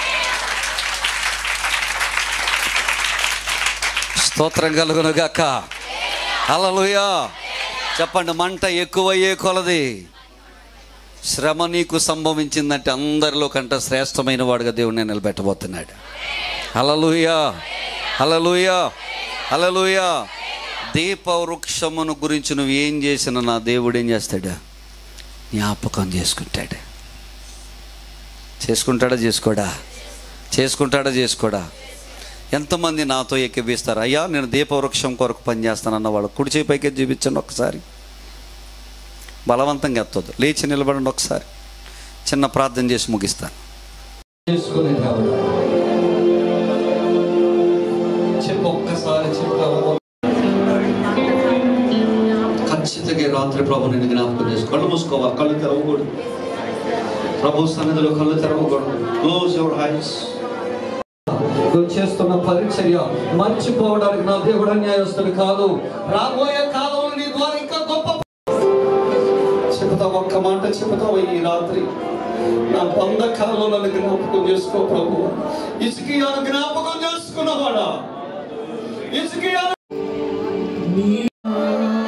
స్తోత్రం కలుగునుగాక హల్లెలూయా చెప్పండి మంట ఎక్కువయ్యే కొలది శ్రమ నీకు సంభవించిందంటే అందరిలో కంటే శ్రేష్టమైన వాడుగా దేవుడిని నిలబెట్టబోతున్నాడు హలలుయా హలలుయా హలలుయా దీపవృక్షమును గురించి నువ్వు ఏం చేసినా నా దేవుడు ఏం చేస్తాడు జ్ఞాపకం చేసుకుంటాడు చేసుకుంటాడా చేసుకోడా చేసుకుంటాడా చేసుకోడా ఎంతమంది నాతో ఎక్కిపిస్తారు అయ్యా నేను దీపవృక్షం కొరకు పనిచేస్తానన్న వాళ్ళు కుడి చేయి పైకి చూపించండి ఒకసారి బలవంతంగా ఎత్తొద్దు లేచి నిలబడండి ఒకసారి చిన్న ప్రార్థన చేసి ముగిస్తాను చేసుకునే చెప్పు ఒక్కసారి చెప్పు ఖచ్చితంగా ఈ రాత్రి ప్రభు నేను జ్ఞాపకం చేసి కళ్ళు మూసుకోవాలి కళ్ళు తెరవకూడదు ప్రభు సన్నిధిలో కళ్ళు తెరవకూడదు క్లోజ్ యువర్ హైస్ నువ్వు చేస్తున్న పరిచర్య మర్చిపోవడానికి నా దేవుడు అన్యాయస్తుడు కాదు రాబోయే కాలంలో నీ ద్వారా ఇంకా గొప్ప చెబుతావు ఒక్క మాట చెబుతావు ఈ రాత్రి నా బంధకాలంలో నన్ను జ్ఞాపకం చేసుకో ప్రభు ఇసుకియాను జ్ఞాపకం చేసుకున్నవాడా ఇసుకియాను